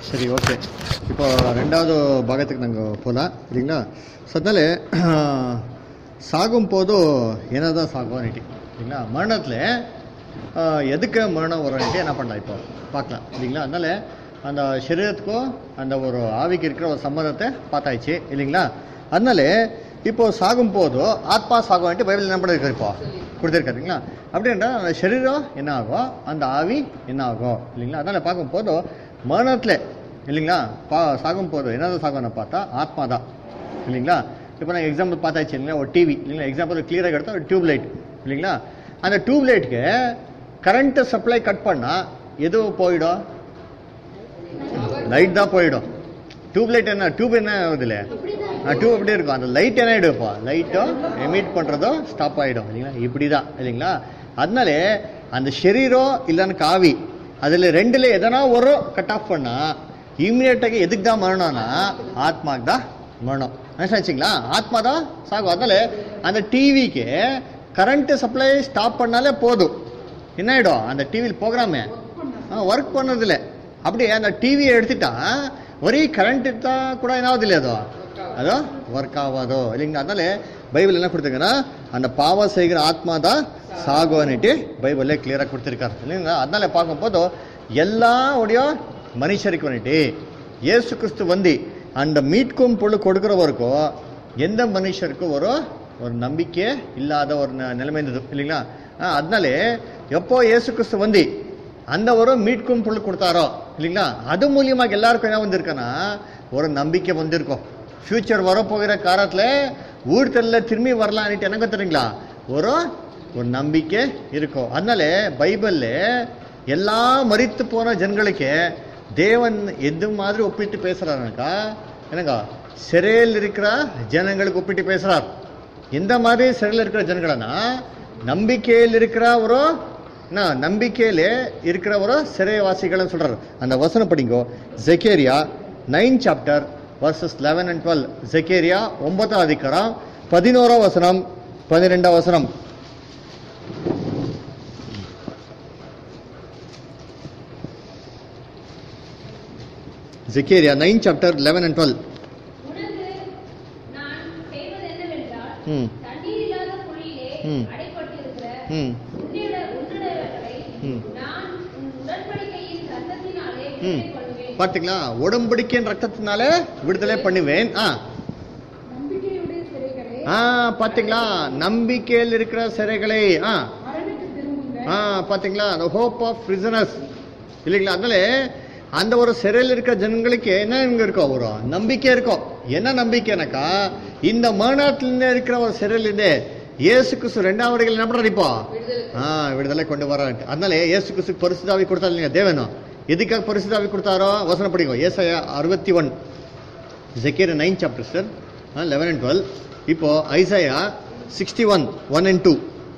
சரி ஓகே இப்போ ரெண்டாவது பாகத்துக்கு நாங்கள் போகலாம் இல்லைங்களா ஸோ அதனால சாகும் போது என்னதான் சாகும் நைட்டி இல்லைங்களா மரணத்தில் எதுக்கு மரணம் வரும்னுட்டு என்ன பண்ணலாம் இப்போ பார்க்கலாம் இல்லைங்களா அதனால அந்த சரீரத்துக்கும் அந்த ஒரு ஆவிக்கு இருக்கிற ஒரு சம்மந்தத்தை பார்த்தாச்சு இல்லைங்களா அதனால இப்போ சாகும் போது ஆத்மா சாகும்ட்டு பைபிள் என்ன பண்ணிருக்காரு இப்போ கொடுத்துருக்காருங்களா அப்படின்னா அந்த சரீரம் என்ன ஆகும் அந்த ஆவி என்ன ஆகும் இல்லைங்களா அதனால பார்க்கும்போது மரணத்தில் இல்லைங்களா பா சாகும் போது என்னதான் சாகும்னு பார்த்தா ஆத்மா தான் இல்லைங்களா இப்போ நான் எக்ஸாம்பிள் பார்த்தாச்சு இல்லைங்களா ஒரு டிவி இல்லைங்களா எக்ஸாம்பிள் கிளியராக எடுத்தா ஒரு டியூப் லைட் இல்லைங்களா அந்த டியூப் லைட்டுக்கு கரண்ட் சப்ளை கட் பண்ணால் எது போயிடும் லைட் தான் போயிடும் டியூப் லைட் என்ன டியூப் என்ன ஆகுதுல்ல டியூப் அப்படியே இருக்கும் அந்த லைட் என்ன ஆகிடும்ப்பா லைட்டும் எமிட் பண்ணுறதோ ஸ்டாப் ஆகிடும் இல்லைங்களா இப்படி தான் இல்லைங்களா அதனால அந்த ಶರೀரம் இல்லைன்னு காவி அதில் ரெண்டில் எதனா ஒரு கட் ஆஃப் பண்ணால் இம்மிடியேட்டாக எதுக்கு தான் மரணம்னா ஆத்மாக்கு தான் மரணம் நினச்சாச்சுங்களா ஆத்மா தான் சாகும் அதனால அந்த டிவிக்கு கரண்ட் சப்ளை ஸ்டாப் பண்ணாலே போதும் என்ன ஆகிடும் அந்த டிவியில் ப்ரோக்ராமே ஒர்க் பண்ணதில்ல அப்படியே அந்த டிவியை எடுத்துட்டா ஒரே கரண்ட் எடுத்தா கூட என்ன ஆகுது இல்லையா அதோ அதோ ஒர்க் ஆகாதோ இல்லைங்களா அதனால பைபிள் என்ன கொடுத்துருங்கன்னா அந்த பாவம் செய்கிற ஆத்மா தான் சாகுவன்னுட்டு பைபிள்ல கிளியராக கொடுத்துருக்காரு இல்லைங்களா அதனால பார்க்கும்போது எல்லா உடைய மனுஷருக்கு வந்துட்டு இயேசு கிறிஸ்து வந்து அந்த மீட்கும் பொருள் கொடுக்குற வரைக்கும் எந்த மனுஷருக்கும் ஒரு ஒரு நம்பிக்கை இல்லாத ஒரு ந- நிலைமை இருந்தது இல்லைங்களா ஆ, அதனாலே எப்போ இயேசு கிறிஸ்து வந்து அந்த ஒரு மீட்கும் பொருள் கொடுத்தாரோ இல்லைங்களா அது மூலியமாக எல்லாருக்கும் என்ன வந்திருக்குன்னா ஒரு நம்பிக்கை வந்திருக்கும் ஃபியூச்சர் வரப்போகிற காலத்தில் ஊர்த்தல்ல திரும்பி வரலான்னுட்டு எனக்கு தெரியுங்களா ஒரு ஒரு நம்பிக்கை இருக்கும் அதனால பைபிள்ல எல்லா மரித்து போன ஜனங்களுக்கு தேவன் எது மாதிரி ஒப்பிட்டு பேசுறாருனாக்கா என்னங்க சிறையில் இருக்கிற ஜனங்களுக்கு ஒப்பிட்டு பேசுறார் எந்த மாதிரி சிறையில் இருக்கிற ஜனங்களனா நம்பிக்கையில் இருக்கிற ஒரு என்ன நம்பிக்கையில இருக்கிற ஒரு சிறைவாசிகள்னு சொல்றாரு அந்த வசனம் படிங்கோ Zechariah nine chapter verses eleven and twelve Zechariah ஒன்பதாம் அதிகாரம் பதினோராம் வசனம் பன்னிரெண்டாம் வசனம் Zechariah nine chapter eleven and twelve உனக்கு நான் செய்வது என்னவென்றால், ம் தண்ணீர் இல்லாத குழியிலே ம். அடைபட்டிருக்கிற ம் உன்னிட- உன்னுடையவர்களை ம். நான் உன் உடன்படிக்கையின் ரத்தத்தினாலே ம் விடுதலை பண்ணுவேன். பார்த்தீங்களா உடம்படிக்கையின் ரத்தத்தினால விடுதலை பண்ணுவேன் ஆ நம்பிக்கையுடைய சிறைகளே, ஆ பார்த்தீங்களா நம்பிக்கையில் இருக்கிற சிறைகளை ஆ மரணத்துக்கு திரும்புங்கள். ஆ பார்த்தீங்களா அந்த ஹோப் ஆஃப் பிரிசனர்ஸ் இல்லைங்களா அதனால அந்த ஒரு சிறையில் இருக்கிற ஜனங்களுக்கு என்ன இங்க இருக்கும் ஒரு நம்பிக்கை இருக்கும் என்ன நம்பிக்கைனாக்கா இந்த மரணத்துல இருக்கிற ஒரு சிறையில் இருந்து இயேசு கிறிஸ்து ரெண்டாம் வருகையில் என்ன பண்றாரு இப்போ ஆ விடுதலை கொண்டு வரான்ட்டு அதனால இயேசு கிறிஸ்து பரிசுதாவி கொடுத்தாரு இல்லைங்க தேவனும் எதுக்காக பரிசுதாவி கொடுத்தாரோ வசனம் படிங்க ஏசாயா அறுபத்தி one Zechariah nine chapter sir eleven and twelve இப்போ Isaiah sixty one one and two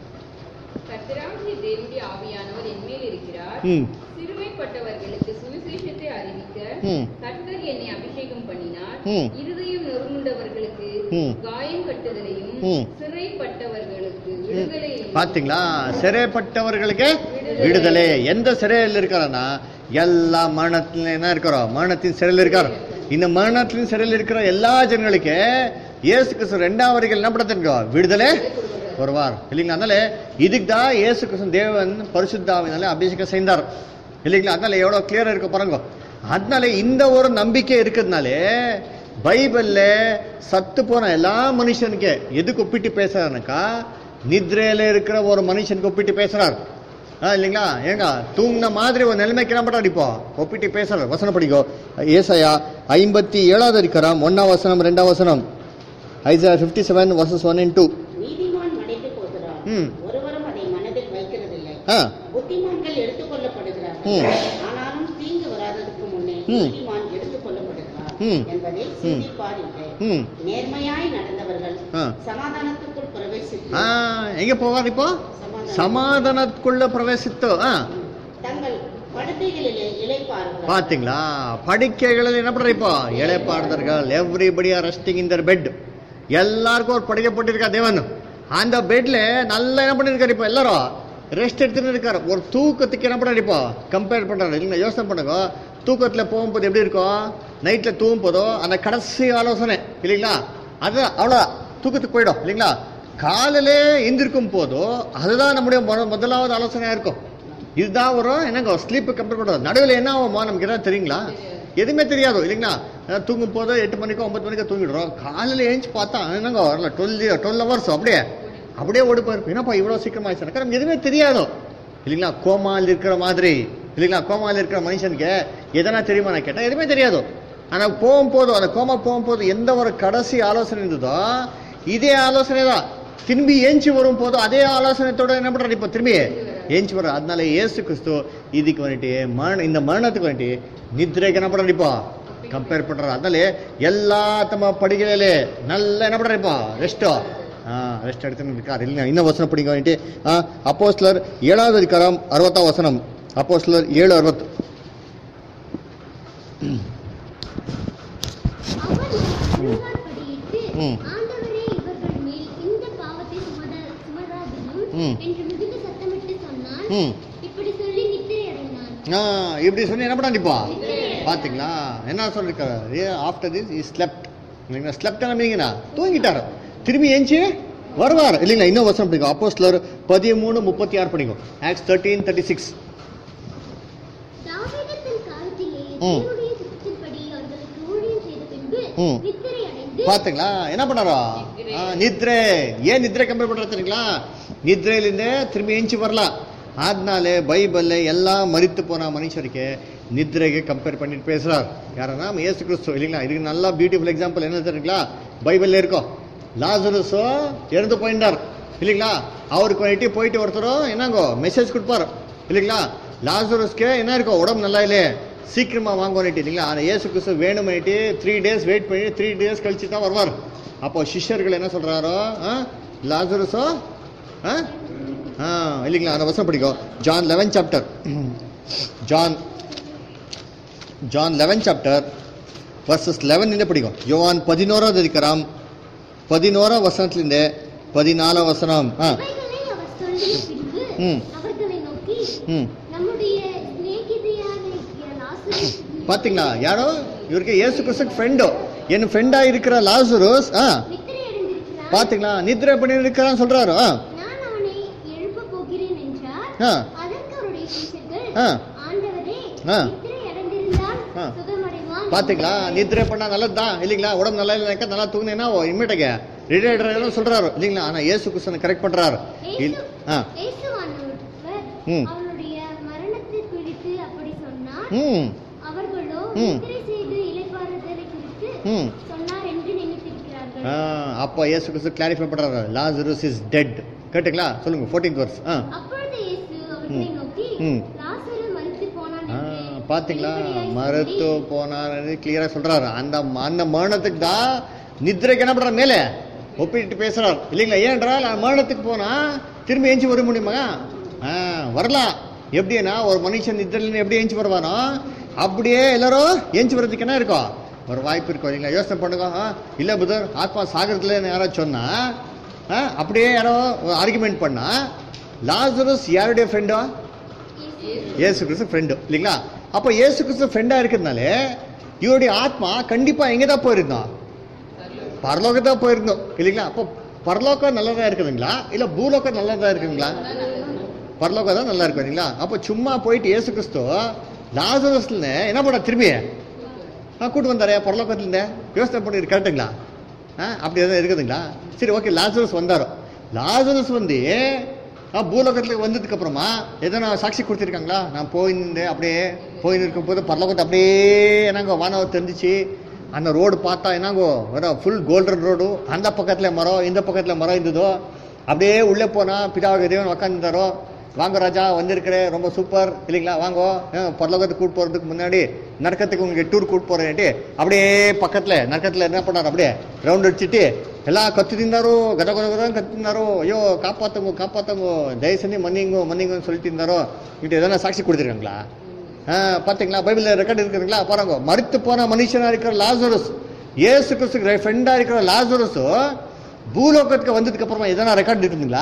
கர்த்தராகிய தேவனுடைய ஆவியானவர் என்மேல் இருக்கிறார் ம் சிறுமைப்பட்டவர்களுக்கு சுவிசேஷத்தை அறிவிக்க ம். கர்த்தர் என்னை அபிஷேகம் பண்ணினார் ம். இருதயம் நொறுங்குண்டவர்களுக்கு ம். காயம் கட்டுதலையும் ம். சிறைப்பட்டவர்களுக்கு விடுதலையையும் பாத்தீங்களா சிறைப்பட்டவர்களுக்கு விடுதலை எந்த சிறையில் இருக்கிறான்னா எல்லா மரணத்துல என்ன இருக்கிறோம் மரணத்தின் சிறையில் இருக்கார் இந்த மரணத்தின் சிறையில் இருக்கிற எல்லா ஜனங்களுக்கு இயேசு கிறிஸ்து ரெண்டாம் வரைக்கும் என்ன படுத்திருக்கோ விடுதலை வருவார் இல்லைங்களா அதனால இதுக்கு தான் இயேசு கிறிஸ்து தேவன் பரிசுத்தாவினால அபிஷேகம் செய்தார் இல்லைங்களா அதனால எவ்வளவு கிளியரா இருக்கு பாருங்க அதனால இந்த ஒரு நம்பிக்கை இருக்கிறதுனாலே பைபிள்ல சத்து போன எல்லா மனுஷனுக்கு எதுக்கு ஒப்பிட்டு பேசுறாருனாக்கா நித்ரையில இருக்கிற ஒரு மனுஷனுக்கு ஒப்பிட்டு பேசுறார் ஆ, இல்லைங்களா ஏங்க தூங்கின மாதிரி ஒரு நிலைமைக்கு என்ன பண்றாரு இப்போ ஒப்பிட்டு பேசுறாரு வசனம் படிக்கோ ஏசாயா ஐம்பத்தி ஏழாவது அதிகாரம் ஒன்னாம் வசனம் ரெண்டாம் வசனம் Isaiah fifty seven verses one and two நீதிமான் மடிந்து போகிறார் ம். ஒருவரும் அதை மனதில் வைக்கிறதில்லை ஆ புத்திமான்கள் எடுத்துக் கொள்ளப்படுகிறார்கள் ம். ஆனாலும் தீங்கு வராததற்கு முன்னே ம். நீதிமான் எடுத்துக் கொள்ளப்படுகிறார் ம். என்பதை சிந்திப்பார் இல்லை ம் நேர்மையாய் நடந்தவர்கள் ஆ. சமாதானத்துக்குள் பிரவேசித்து ஆ எங்க போவார் இப்போ சமாதானம். சமாதானத்துக்குள்ள பிரவேசித்து ஆ தங்கள் படுக்கைகளிலே இளைப்பார்கள் பாத்தீங்களா படுக்கைகளில் என்ன பண்ற இப்போ இழைப்பாடுதர்கள் everybody are resting in the bed எல்லாருக்கும் ஒரு படுக்கை போட்டிருக்கா தேவன் அந்த பெட்ல நல்லா என்ன பண்ணிருக்காரு இப்போ எல்லாரும் ரெஸ்ட் எடுத்துன்னு இருக்காரு ஒரு தூக்கத்துக்கு என்ன பண்றாரு இப்போ கம்பேர் பண்றாரு இல்லைங்களா யோசனை பண்ணுங்க தூக்கத்தில் போகும்போது எப்படி இருக்கும் நைட்டில் தூங்கும் போதோ அந்த கடைசி ஆலோசனை இல்லைங்களா அது அவ்வளோ தூக்கத்துக்கு போயிடும் இல்லைங்களா காலையிலே எந்திருக்கும் போதோ அதுதான் நம்முடைய மொத- முதலாவது ஆலோசனையாக இருக்கும் இதுதான் வரும் என்னங்க ஸ்லீப் கம்பேர் பண்ணுறது நடுவில் என்ன ஆகுமா நமக்கு எதாவது தெரியுங்களா எதுவுமே தெரியாது இல்லைங்களா அஹ் தூங்கும் போது எட்டு மணிக்கோ ஒன்பது மணிக்கோ தூங்கிடுறோம் காலையில் ஏஞ்சி பார்த்தா என்னங்க வரல டுவெல் டுவெல் ஹவர்ஸ் அப்படியே அப்படியே ஓடி போயிருப்போம் என்னப்பா இவ்வளோ சீக்கிரமா ஆயிடுச்சு நமக்கு எதுவுமே தெரியாது இல்லைங்களா கோமால் இருக்கிற மாதிரி இல்லைங்களா கோமால் இருக்கிற மனுஷனுக்கு எதனா தெரியுமா நான் கேட்டேன் எதுவுமே தெரியாது ஆனால் போகும்போது அந்த கோமா போகும்போது எந்த ஒரு கடைசி ஆலோசனை இருந்ததோ இதே ஆலோசனை தான் திரும்பி ஏஞ்சி வரும் போது அதே ஆலோசனைத்தோட என்ன பண்றாரு இப்போ திரும்பி ஏஞ்சி வர்ற அதனால இயேசு கிறிஸ்து இதுக்கு வந்துட்டு மரண இந்த மரணத்துக்கு வந்துட்டு நித்ரைக்கு என்ன பண்றாரு இப்போ கம்பேர் பண்றாரு அதனால எல்லா தம்ம படிகளிலே நல்லா என்ன பண்றாரு இப்போ ரெஸ்டோ ஆ ரெஸ்ட் எடுத்துன்னு இருக்காரு இல்லைங்க இன்னும் வசனம் படிக்க வந்துட்டு அப்போ சிலர் ஏழாவது அதிகாரம் அறுபத்தாம் வசனம் அப்போ சிலர் ஏழு அறுபத்து அவர் முழங்காற்படியிட்டு, ம். ஆண்டவரே இவர்கள் மேல் இந்த பாவத்தை சுமத- சுமராதேயும் ம். என்று மிகுந்த சத்தமிட்டு சொன்னான். ம் இப்படி சொல்லி நித்திரை அடைந்தான். ஆ இப்படி சொல்லி என்ன பண்ணா இப்போ பாத்தீங்களா என்ன சொல்லிருக்காரு ஆஃப்டர் திஸ் இஸ் ஸ்லெப்ட் இல்லைங்களா ஸ்லெப்ட் மீனிங்கண்ணா தூங்கிட்டாரு திரும்பி ஏஞ்சி வருவார் இல்லைங்களா இன்னும் வசனம் படிக்கும் அப்போ சிலர் பதிமூணு முப்பத்தி ஆறு படிக்கும் ஆக்ஸ் தேர்ட்டீன் தேர்ட்டி சிக்ஸ் தாவீது தன் காலத்திலே ம். தேவனுடைய சித்தத்தின்படி அவர்களுக்கு ஊழியம் செய்த பின்பு ம். நித்திரை அடைந்து பாத்தீங்களா என்ன பண்ணாரோ ஆ, நித்ரை ஏன் நித்ரை கம்பேர் பண்றது தெரியுங்களா நித்ரையிலிருந்தே திரும்பி ஏஞ்சி வரலாம் அதனால பைபிள்ல எல்லாம் மறித்து போன மனுஷருக்கு நித்ரைக்கு கம்பேர் பண்ணிட்டு பேசுறார் யாரன்னா இயேசு கிறிஸ்து இல்லைங்களா இதுக்கு நல்லா பியூட்டிஃபுல் எக்ஸாம்பிள் என்ன தெரியுங்களா பைபிள்ல இருக்கும் லாசரஸோ இறந்து போயிட்டார் இல்லைங்களா அவருக்கு வந்துட்டு போயிட்டு ஒருத்தரும் என்னங்கோ மெசேஜ் கொடுப்பாரு இல்லைங்களா லாசரஸ்க்கு என்ன இருக்கும் உடம்பு நல்லா இல்லையே சீக்கிரமா வாங்கணுட்டு இல்லைங்களா ஆனால் இயேசு கிறிஸ்து வேணும்னுட்டு த்ரீ டேஸ் வெயிட் பண்ணி த்ரீ டேஸ் கழிச்சு தான் வருவார் அப்போ சிஷ்யர்கள் என்ன சொல்றாரோ ஆ லாசரஸோ ஆ ஆ இல்லைங்களா அந்த வசனம் படிக்கும் John eleven chapter John John eleven chapter verses eleven படிக்கும் யோவான் பதினோராவது அதிகாரம் பதினோராம் வசனத்துலேருந்து பதினாலாம் வசனம் ஆ இவைகளை அவர் சொல்லிய பின்பு ம். அவர்களை நோக்கி ம் நம்முடைய சிநேகிதியாக இருக்கிற லாசரு பாத்தீங்களா யாரோ இவருக்கு இயேசு கிறிஸ்து ஃப்ரெண்டோ என் ஃப்ரெண்டா இருக்கிற லாசருஸ் ஆ நித்திரை அடைந்திருக்கிறார் பாத்தீங்களா நித்ரை பண்ணி இருக்கிறான்னு சொல்றாரு ஆ நான் அவனை எழுப்ப போகிறேன் என்றார் ஆ அதற்கு அவருடைய சீஷர்கள் ஆ. ஆண்டவரே ஆ. நித்திரை அடைந்திருந்தால் ஆ. சுகமடைவான் பாத்தீங்களா நித்ரை பண்ணா நல்லதுதான் இல்லைங்களா உடம்பு நல்லா இல்லைனாக்கா நல்லா தூங்கினேன்னா இம்மீட்டங்க ரிட்டையர்ட் சொல்றாரு இல்லைங்களா ஆனா இயேசு கிறிஸ்து கரெக்ட் பண்றாரு இல்- ஆ இயேசுவானவர் ம். அவருடைய மரணத்தை குறித்து அப்படி சொன்னார் ம் அவர்களோ ம். நித்திரை செய்து இளைப்பாறுதலை குறித்து ம் சொன்னார் என்று நினைத்திருக்கிறார்கள் ஆ, அப்போ இயேசு கிறிஸ்து கிளாரிஃபை பண்றாரு லாசரஸ் இஸ் டெட் கேட்டுங்களா சொல்லுங்க ஃபோர்டீன்த் வர்ஸ் ஆ அப்பொழுது இயேசு அவர்களை ம். நோக்கி ம். லாசரு மரித்து போனான் ஆ, என்று பாத்தீங்களா வெளிப்படையாய் மருத்து சொல்லி, போனார் கிளியரா சொல்றாரு அந்த அந்த மரணத்துக்கு தான் நித்ரைக்கு என்ன பண்றாரு மேலே ஒப்பிட்டு பேசுறார் இல்லைங்களா ஏன்றால் அந்த மரணத்துக்கு போனா திரும்பி ஏஞ்சி வர முடியுமா ஆ, வரலாம் எப்படின்னா ஒரு மனுஷன் நித்ரையில எப்படி ஏஞ்சி வருவானோ அப்படியே எல்லாரும் ஏஞ்சி வர்றதுக்கு என்ன இருக்கும் ஒரு வாய்ப்பு இருக்கும் இல்லைங்களா யோசனை பண்ணுங்க ஆ, இல்ல புதர் ஆத்மா சாகரத்துல யாராவது சொன்னா ஆ, அப்படியே யாரோ ஆர்குமெண்ட் பண்ணா லாசரஸ் யாருடைய ஃப்ரெண்டா இயேசு கிறிஸ்து ஃப்ரெண்டு இல்லைங்களா அப்போ இயேசு கிறிஸ்து ஃப்ரெண்டாக இருக்கிறதுனால இவருடைய ஆத்மா கண்டிப்பாக எங்கே தான் போயிருந்தோம் பரலோகம் தான் போயிருந்தோம் இல்லைங்களா அப்போ பரலோகம் நல்லதா இருக்குதுங்களா இல்லை பூலோகம் நல்லதா இருக்குங்களா பரலோகம் தான் நல்லா இருக்கும் இல்லைங்களா அப்போ சும்மா போயிட்டு இயேசு கிறிஸ்து லாசரஸ்ல என்ன பண்ண திரும்பி ஆ கூட்டு வந்தாரே பரலோகத்துலேருந்து யோசனை பண்ணி கரெக்டுங்களா ஆ அப்படி எதாவது இருக்குதுங்களா சரி ஓகே லாசரஸ் வந்தாரோ லாசரஸ் வந்து ஆ பூலோகத்தில் வந்ததுக்கு அப்புறமா எதனா சாட்சி கொடுத்துருக்காங்களா நான் போயிருந்தேன் அப்படியே போயின்னு இருக்கும் போது பரலோகத்தை அப்படியே என்னங்கோ வானவர் தெரிஞ்சிச்சு அந்த ரோடு பார்த்தா என்னங்கோ வர ஃபுல் கோல்டன் ரோடு அந்த பக்கத்தில் மரம் இந்த பக்கத்தில் மரம் இருந்ததோ அப்படியே உள்ளே போனால் பிதாவுக்கு தேவன் உக்காந்துருந்தாரோ வாங்க ராஜா வந்திருக்கிற ரொம்ப சூப்பர் இல்லைங்களா வாங்கோ அஹ், பரலோகத்துக்கு கூட்டு போகிறதுக்கு முன்னாடி நரக்கத்துக்கு உங்களுக்கு டூர் கூட்டு போகிறேன்ட்டு அப்படியே பக்கத்தில் நரக்கத்தில் என்ன பண்ணார் அப்படியே ரவுண்ட் அடிச்சுட்டு எல்லாம் கத்துத்திருந்தாரோ கத கத கதான் கத்துனாரோ ஐயோ காப்பாத்துங்க காப்பாத்துங்க தயவு செஞ்சு மன்னிங்கோ மன்னிங்கன்னு சொல்லிட்டு இருந்தாரோ இட்டு எதனா சாட்சி கொடுத்துருக்காங்களா ஆ, பாத்தீங்களா பைபிள்ல ரெக்கார்ட் இருக்குதுங்களா பாருங்க மறித்து போன மனுஷனா இருக்கிற லாசரஸ் இயேசு கிறிஸ்து ஃப்ரெண்டா இருக்கிற லாசரஸ் பூலோகத்துக்கு வந்ததுக்கு அப்புறமா எதனா ரெக்கார்ட் இருக்குதுங்களா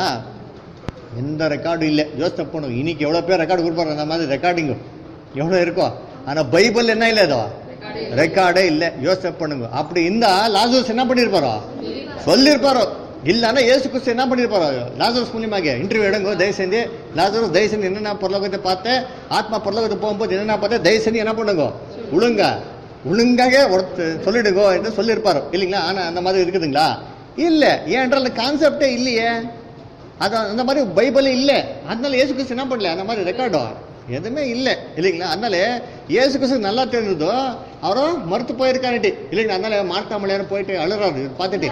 எந்த ரெக்கார்டும் இல்லை யோசனை பண்ணும் இன்னைக்கு எவ்வளோ பேர் ரெக்கார்டு கொடுப்பாரு அந்த மாதிரி ரெக்கார்டிங்கு எவ்வளோ இருக்கோ ஆனா பைபிள் என்ன இல்லை அது ரெக்கார்டே இல்லை யோசனை பண்ணுங்க அப்படி இருந்தா லாசூஸ் என்ன பண்ணிருப்பாரோ சொல்லிருப்பாரோ இல்லன்னா ஏசு கிறிஸ்து என்ன பண்ணிருப்பாரோ லாசரஸ் மூலியமாக இன்டர்வியூ எடுங்க தயவு செஞ்சு லாசரஸ் தயவு செஞ்சு என்னென்ன பொருளகத்தை பார்த்தேன் ஆத்மா பொருளகத்தை போகும்போது என்னென்ன பார்த்தேன் தயவு செஞ்சு என்ன பண்ணுங்க ஒழுங்க ஒழுங்காக ஒருத்த சொல்லிடுங்க என்று சொல்லியிருப்பாரோ இல்லைங்களா ஆனா அந்த மாதிரி இருக்குதுங்களா இல்ல ஏன்றால் அந்த கான்செப்டே இல்லையே அது அந்த மாதிரி பைபிள் இல்லை அதனால இயேசு கிறிஸ்து என்ன பண்ணல அந்த மாதிரி ரெக்கார்டும் எதுவுமே இல்லை இல்லைங்களா அதனால இயேசு கிறிஸ்து நல்லா தெரிஞ்சதோ அவரும் மறுத்து போயிருக்காருட்டி இல்லைங்களா அதனால மாட்டாமலையாரும் போயிட்டு அழுறாரு இது பார்த்துட்டு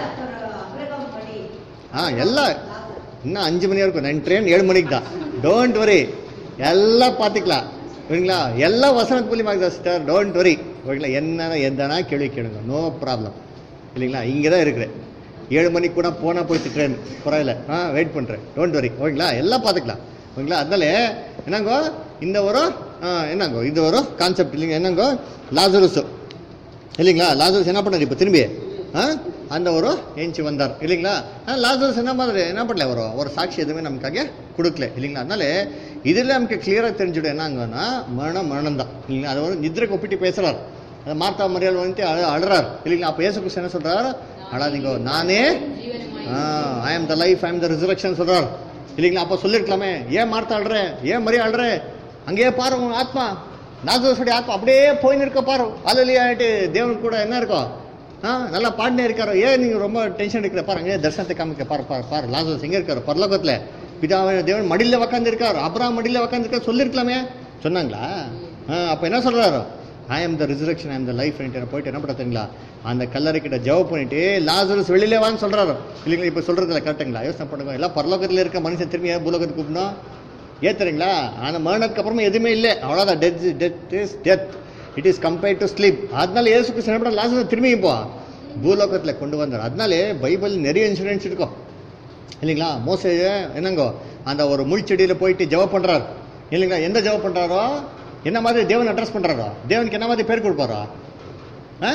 ஆ எல்லாம் இன்னும் அஞ்சு மணி இருக்கும் நான் ட்ரெயின் ஏழு மணிக்கு தான் டோன்ட் வரி எல்லாம் பார்த்துக்கலாம் ஓகேங்களா எல்லா வசனத்து மூலியமாக தான் சிஸ்டர் டோன்ட் வரி ஓகேங்களா என்னன்னா எந்தனா கேள்வி கேளுங்க நோ ப்ராப்ளம் இல்லைங்களா இங்கே தான் இருக்கிறேன் ஏழு மணிக்கு கூட போனால் போயிடுச்சு ட்ரெயின் பரவாயில்ல ஆ வெயிட் பண்ணுறேன் டோன்ட் வரி ஓகேங்களா எல்லாம் பார்த்துக்கலாம் ஓகேங்களா அதனால என்னங்கோ இந்த ஒரு ஆ, என்னங்கோ இது ஒரு கான்செப்ட் இல்லைங்க என்னங்கோ லாசரஸ் இல்லைங்களா லாசரஸ் என்ன பண்ணார் இப்போ திரும்பி ஆ அந்த ஒரு ஏஞ்சி வந்தார் இல்லைங்களா ஆ, லாசரஸ் என்ன மாதிரி என்ன பண்ணல ஒரு ஒரு சாட்சி எதுவுமே நமக்காக கொடுக்கல இல்லைங்களா அதனால இதில் நமக்கு கிளியராக தெரிஞ்சுடும் என்னங்கன்னா மரணம் மரணம் தான் இல்லைங்களா அதை வந்து நித்திரைக்கு ஒப்பிட்டு பேசுறார் அந்த மார்த்தா மரியாதை வந்துட்டு அழ அழுறார் இல்லைங்களா அப்போ ஏசு கிறிஸ்து என்ன சொல்றாரு அழாதீங்கோ நானே ஜீவனமாய் ஐ ஆம் த லைஃப் ஐ ஆம் த ரிசரக்ஷன் சொல்றார் இல்லைங்களா அப்போ சொல்லிருக்கலாமே ஏன் மார்த்தா அழுற ஏன் மரியா அழுற அங்கேயே பாரு உன் ஆத்மா நாசோடைய ஆத்மா அப்படியே போயின்னு இருக்க பாரு அலலியாட்டு தேவன் கூட என்ன இருக்கும் ஆ நல்லா பாடினே இருக்காரு ஏன் நீங்க ரொம்ப டென்ஷன் எடுக்கிற பாரு அங்கே தர்சனத்தை காமிக்க பாரு பாரு பாரு லாசஸ் எங்க இருக்காரு பரலோகத்துல பிதாவை தேவன் மடியில உக்காந்து இருக்காரு அப்புறம் மடியில உக்காந்து இருக்காரு சொல்லிருக்கலாமே சொன்னாங்களா ஆ, அப்ப என்ன சொல்றாரு ஐ ஆம் த ரிசரக்ஷன் ஐ ஆம் த லைஃப் போயிட்டு என்ன பண்ணுறீங்களா அந்த கல்லறை கிட்ட ஜவ் பண்ணிட்டு லாசரஸ் வெளியில வான்னு சொல்றாரு இல்லைங்களா இப்ப சொல்றதுல கரெக்டுங்களா யோசனை பண்ணுங்க எல்லாம் பரலோகத்துல இருக்க மனுஷன் திரும்பி ஏன் பூலோகத்துக்கு கூப்பிடணும் ஏத்துறீங்களா அந்த மரணத்துக்கு அப்புறமா எதுவுமே இல்லை அவ்வளோதான் death death is death it is compared to sleep அதனால ஏசு கிறிஸ்து லாஸ்ட் திரும்பி இப்போ பூலோகத்தில் கொண்டு வந்தார் அதனாலே பைபிள் நிறைய இன்சூரன்ஸ் இருக்கும் இல்லைங்களா மோசே என்னங்கோ அந்த ஒரு முள்செடியில் போயிட்டு ஜெபம் பண்றாரு இல்லைங்களா எந்த ஜெபம் பண்றாரோ என்ன மாதிரி தேவன் அட்ரஸ் பண்றாரோ தேவனுக்கு என்ன மாதிரி பேர் கொடுப்பாரோ ஆ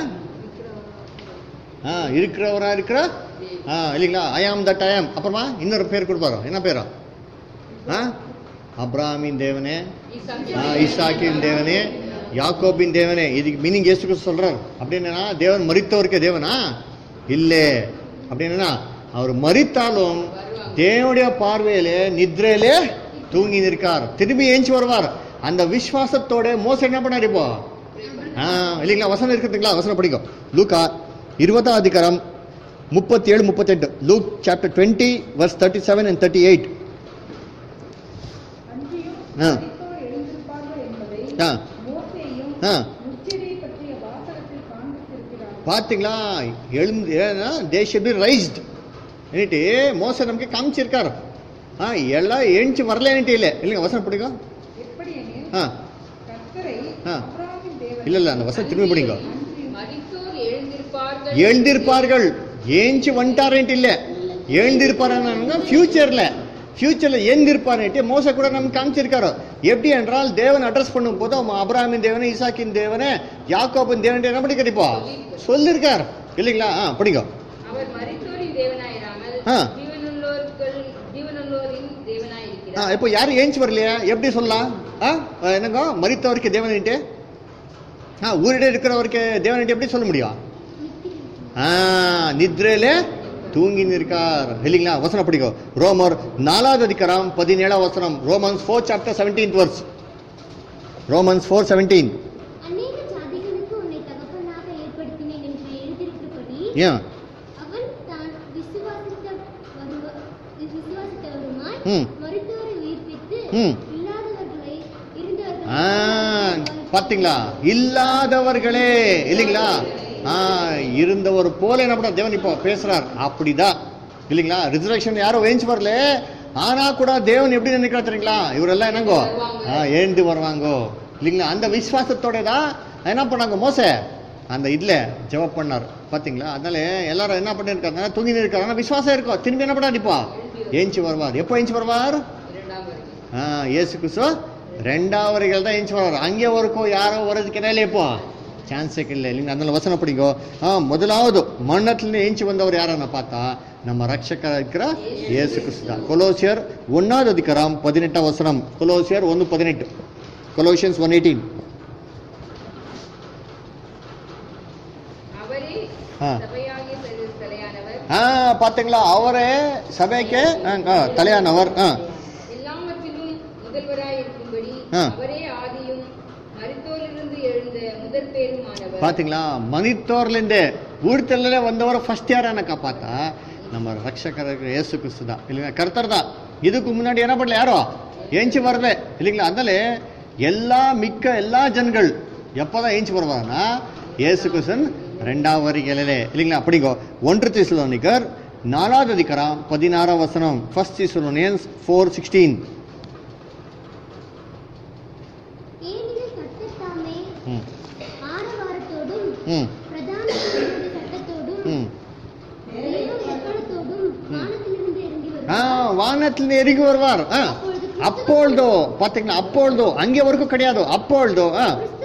ஆ இருக்கிறவரா இருக்கிற ஆ இல்லைங்களா ஐயாம் தட் ஐயாம் அப்புறமா இன்னொரு பேர் கொடுப்பாரோ என்ன பேரோ ஆ அப்ராமின் தேவனே ஆ, இசாக்கின் தேவனே யாக்கோபின் தேவனே இதுக்கு மீனிங் ஏசு கிறிஸ்து சொல்றாரு அப்படின்னா தேவன் மரித்தவருக்கே தேவனா இல்லை அப்படின்னா அவர் மரித்தாலும் தேவனுடைய பார்வையிலே நித்ரையிலே தூங்கி நிற்கார் திரும்பி ஏஞ்சி வருவார் அந்த விசுவாசத்தோட மோசம் என்ன பண்ணார் இப்போ ஆ, இல்லைங்களா வசனம் இருக்குதுங்களா வசனம் படிக்கும் லூக்கா இருபதாம் அதிகாரம் முப்பத்தி ஏழு முப்பத்தெட்டு Luke chapter twenty verse thirty seven and thirty eight அன்றியும் ஆ. மரித்தோர் எழுந்திருப்பார்கள் என்பதை ஆ மோசேயும் ஆ முச்செடியை பற்றிய வாசகத்தில் காண்பித்திருக்கிறார் பார்த்தீங்களா எழுந்து ஏன்னா தே ஷுட் பி ரைஸ்ட் என்னட்டு மோச நமக்கு காமிச்சிருக்காரு ஆ எல்லாம் எழுந்துச்சு வரலன்ட்டு இல்லை இல்லைங்க வசனம் பிடிக்கும் எப்படி எனில் ஆ கர்த்தரை ஆ. அப்ராமின் தேவன் இல்லை இல்லை அந்த வசனம் திரும்பி பிடிங்க மரித்தோர் எழுந்திருப்பார்கள் எழுந்திருப்பார்கள் ஏஞ்சி வந்துட்டாரன்ட்டு இல்லை எழுந்திருப்பாருன்னா ஃபியூச்சர்ல ஃபியூச்சர்ல எழுந்திருப்பாருன்ட்டு மோச கூட நமக்கு காமிச்சிருக்காரு எப்படி என்றால் தேவன் அட்ரஸ் பண்ணும் போது அவன் அபிராமின் தேவனே ஈசாக்கின் தேவனே யாக்கோபின் தேவன் என்ன பண்ணி கிடைப்பா சொல்லியிருக்கார் இல்லைங்களா ஆ படிங்க அவர் மரித்தோரின் தேவனாயிராமல் ஆ. ஜீவனுள்ளோர்கள் ஜீவனுள்ளோரின் ஆ தேவனாயிருக்கிறார் இப்போ யாரும் ஏஞ்சி வரலையா எப்படி சொல்லலாம் ஆ ஆ, என்னங்க மரித்தவருக்கு தேவனிட்டு ஆ ஊரிட இருக்கிறவருக்கு தேவனிட்டு எப்படி சொல்ல முடியும் ஆ நித்ரையில தூங்கி நிற்கார் இல்லைங்களா வசனம் படிக்கும் ரோமர் நாலாவது அதிகாரம் பதினேழாம் வசனம் Romans four chapter seventeen verse Romans four seventeen அநேக ஜாதிகளுக்கு உன்னை தகப்பனாக ஏற்படுத்தினேன் என்று எழுதியிருக்கிறபடி ஏன் அவன் தான் விசுவாசித்த வருவ- விசுவாசித்தவருமாய் ம். மருத்துவரை உயிர்ப்பித்து ம். இல்லாதவர்களை ஆ இருந்தவர்கள் பாத்தீங்களா இல்லாதவர்களே இல்லைங்களா ஆ இருந்தவர் போல என்ன பண்ண தேவன் இப்போ பேசுறார் அப்படிதான் இல்லைங்களா ரிசர்வேஷன் யாரும் வேஞ்சி வரல ஆனா கூட தேவன் எப்படி நினைக்கிறா தெரியுங்களா இவரெல்லாம் என்னங்கோ ஆ எழுந்து வருவாங்கோ இல்லைங்களா அந்த விசுவாசத்தோட தான் என்ன பண்ணாங்க மோச அந்த இதுல ஜெபம் பண்ணார் பாத்தீங்களா அதனால எல்லாரும் என்ன பண்ணிருக்காங்க தூங்கி இருக்காங்க ஆனா விசுவாசம் இருக்கும் திரும்பி என்ன பண்ணார் இப்போ ஏஞ்சி வருவார் எப்போ ஏஞ்சி வருவார் இரண்டாம் வருகை ஆ இயேசு கிறிஸ்து ரெண்டாவதுகள் தான் ஏஞ்சி வர்றாரு அங்கே ஒருக்கோ யாரோ வர்றதுக்கு என்ன இப்போ சான்ஸே இல்லை இல்லைங்க அதனால வசனம் படிங்கோ ஆ முதலாவது மன்னத்துல ஏஞ்சி வந்தவர் யாரன்னு பார்த்தா நம்ம ரட்சகர் இருக்கிற இயேசு கிறிஸ்து தான் கொலோசியர் ஒன்னாவது அதிகாரம் பதினெட்டாம் வசனம் கொலோசியர் ஒன்று பதினெட்டு கொலோசியன்ஸ் ஒன் எயிட்டீன் ஆ. சபையாகிய சரி- தலையானவர் ஆ பாத்தீங்களா அவரே சபைக்கு ஆ, ஆ, தலையானவர் ஆ எல்லாவற்றிலும் முதல்வராய் இருக்கும்படி ஆ. அவரே ஆதியும் மரித்தோரிலிருந்து எழுந்த முதற் பேருமானவர் பாத்தீங்களா மனித்தோர்லேருந்து ஊர்த்தல்ல வந்தவர் ஃபர்ஸ்ட் யாரானக்கா பார்த்தா நம்ம ரட்சகர் இயேசு கிறிஸ்து தான் இல்லைங்களா கர்த்தர் தான் இதுக்கு முன்னாடி என்ன பண்ணல யாரோ ஏஞ்சி வரல இல்லைங்களா அதனால எல்லா மிக்க எல்லா ஜனங்கள் எப்போதான் ஏஞ்சி வருவாங்கன்னா இயேசு கிறிஸ்தன் ரெண்டாவது வரிகளிலே இல்லைங்களா அப்படிங்கோ ஒன்று திசுலோனிக்கர் நாலாவது அதிகாரம் பதினாறாம் வசனம் ஃபர்ஸ்ட் திசுலோனியன்ஸ் ஃபோர் சிக்ஸ்டீன் ஏனெனில் கர்த்தர் தாமே ம் ஆரவாரத்தோடும் ம் பிரதான தூதனுடைய சத்தத்தோடும் ம் தேவ எக்காலத்தோடும் வானத்திலிருந்து இறங்கி ஆ வருவார் வானத்துல இறங்கி வருவார் ஆ அப்பொழுதோ பாத்தீங்களா அப்பொழுதோ அங்கே வரைக்கும் கிடையாது அப்பொழுதோ ஆ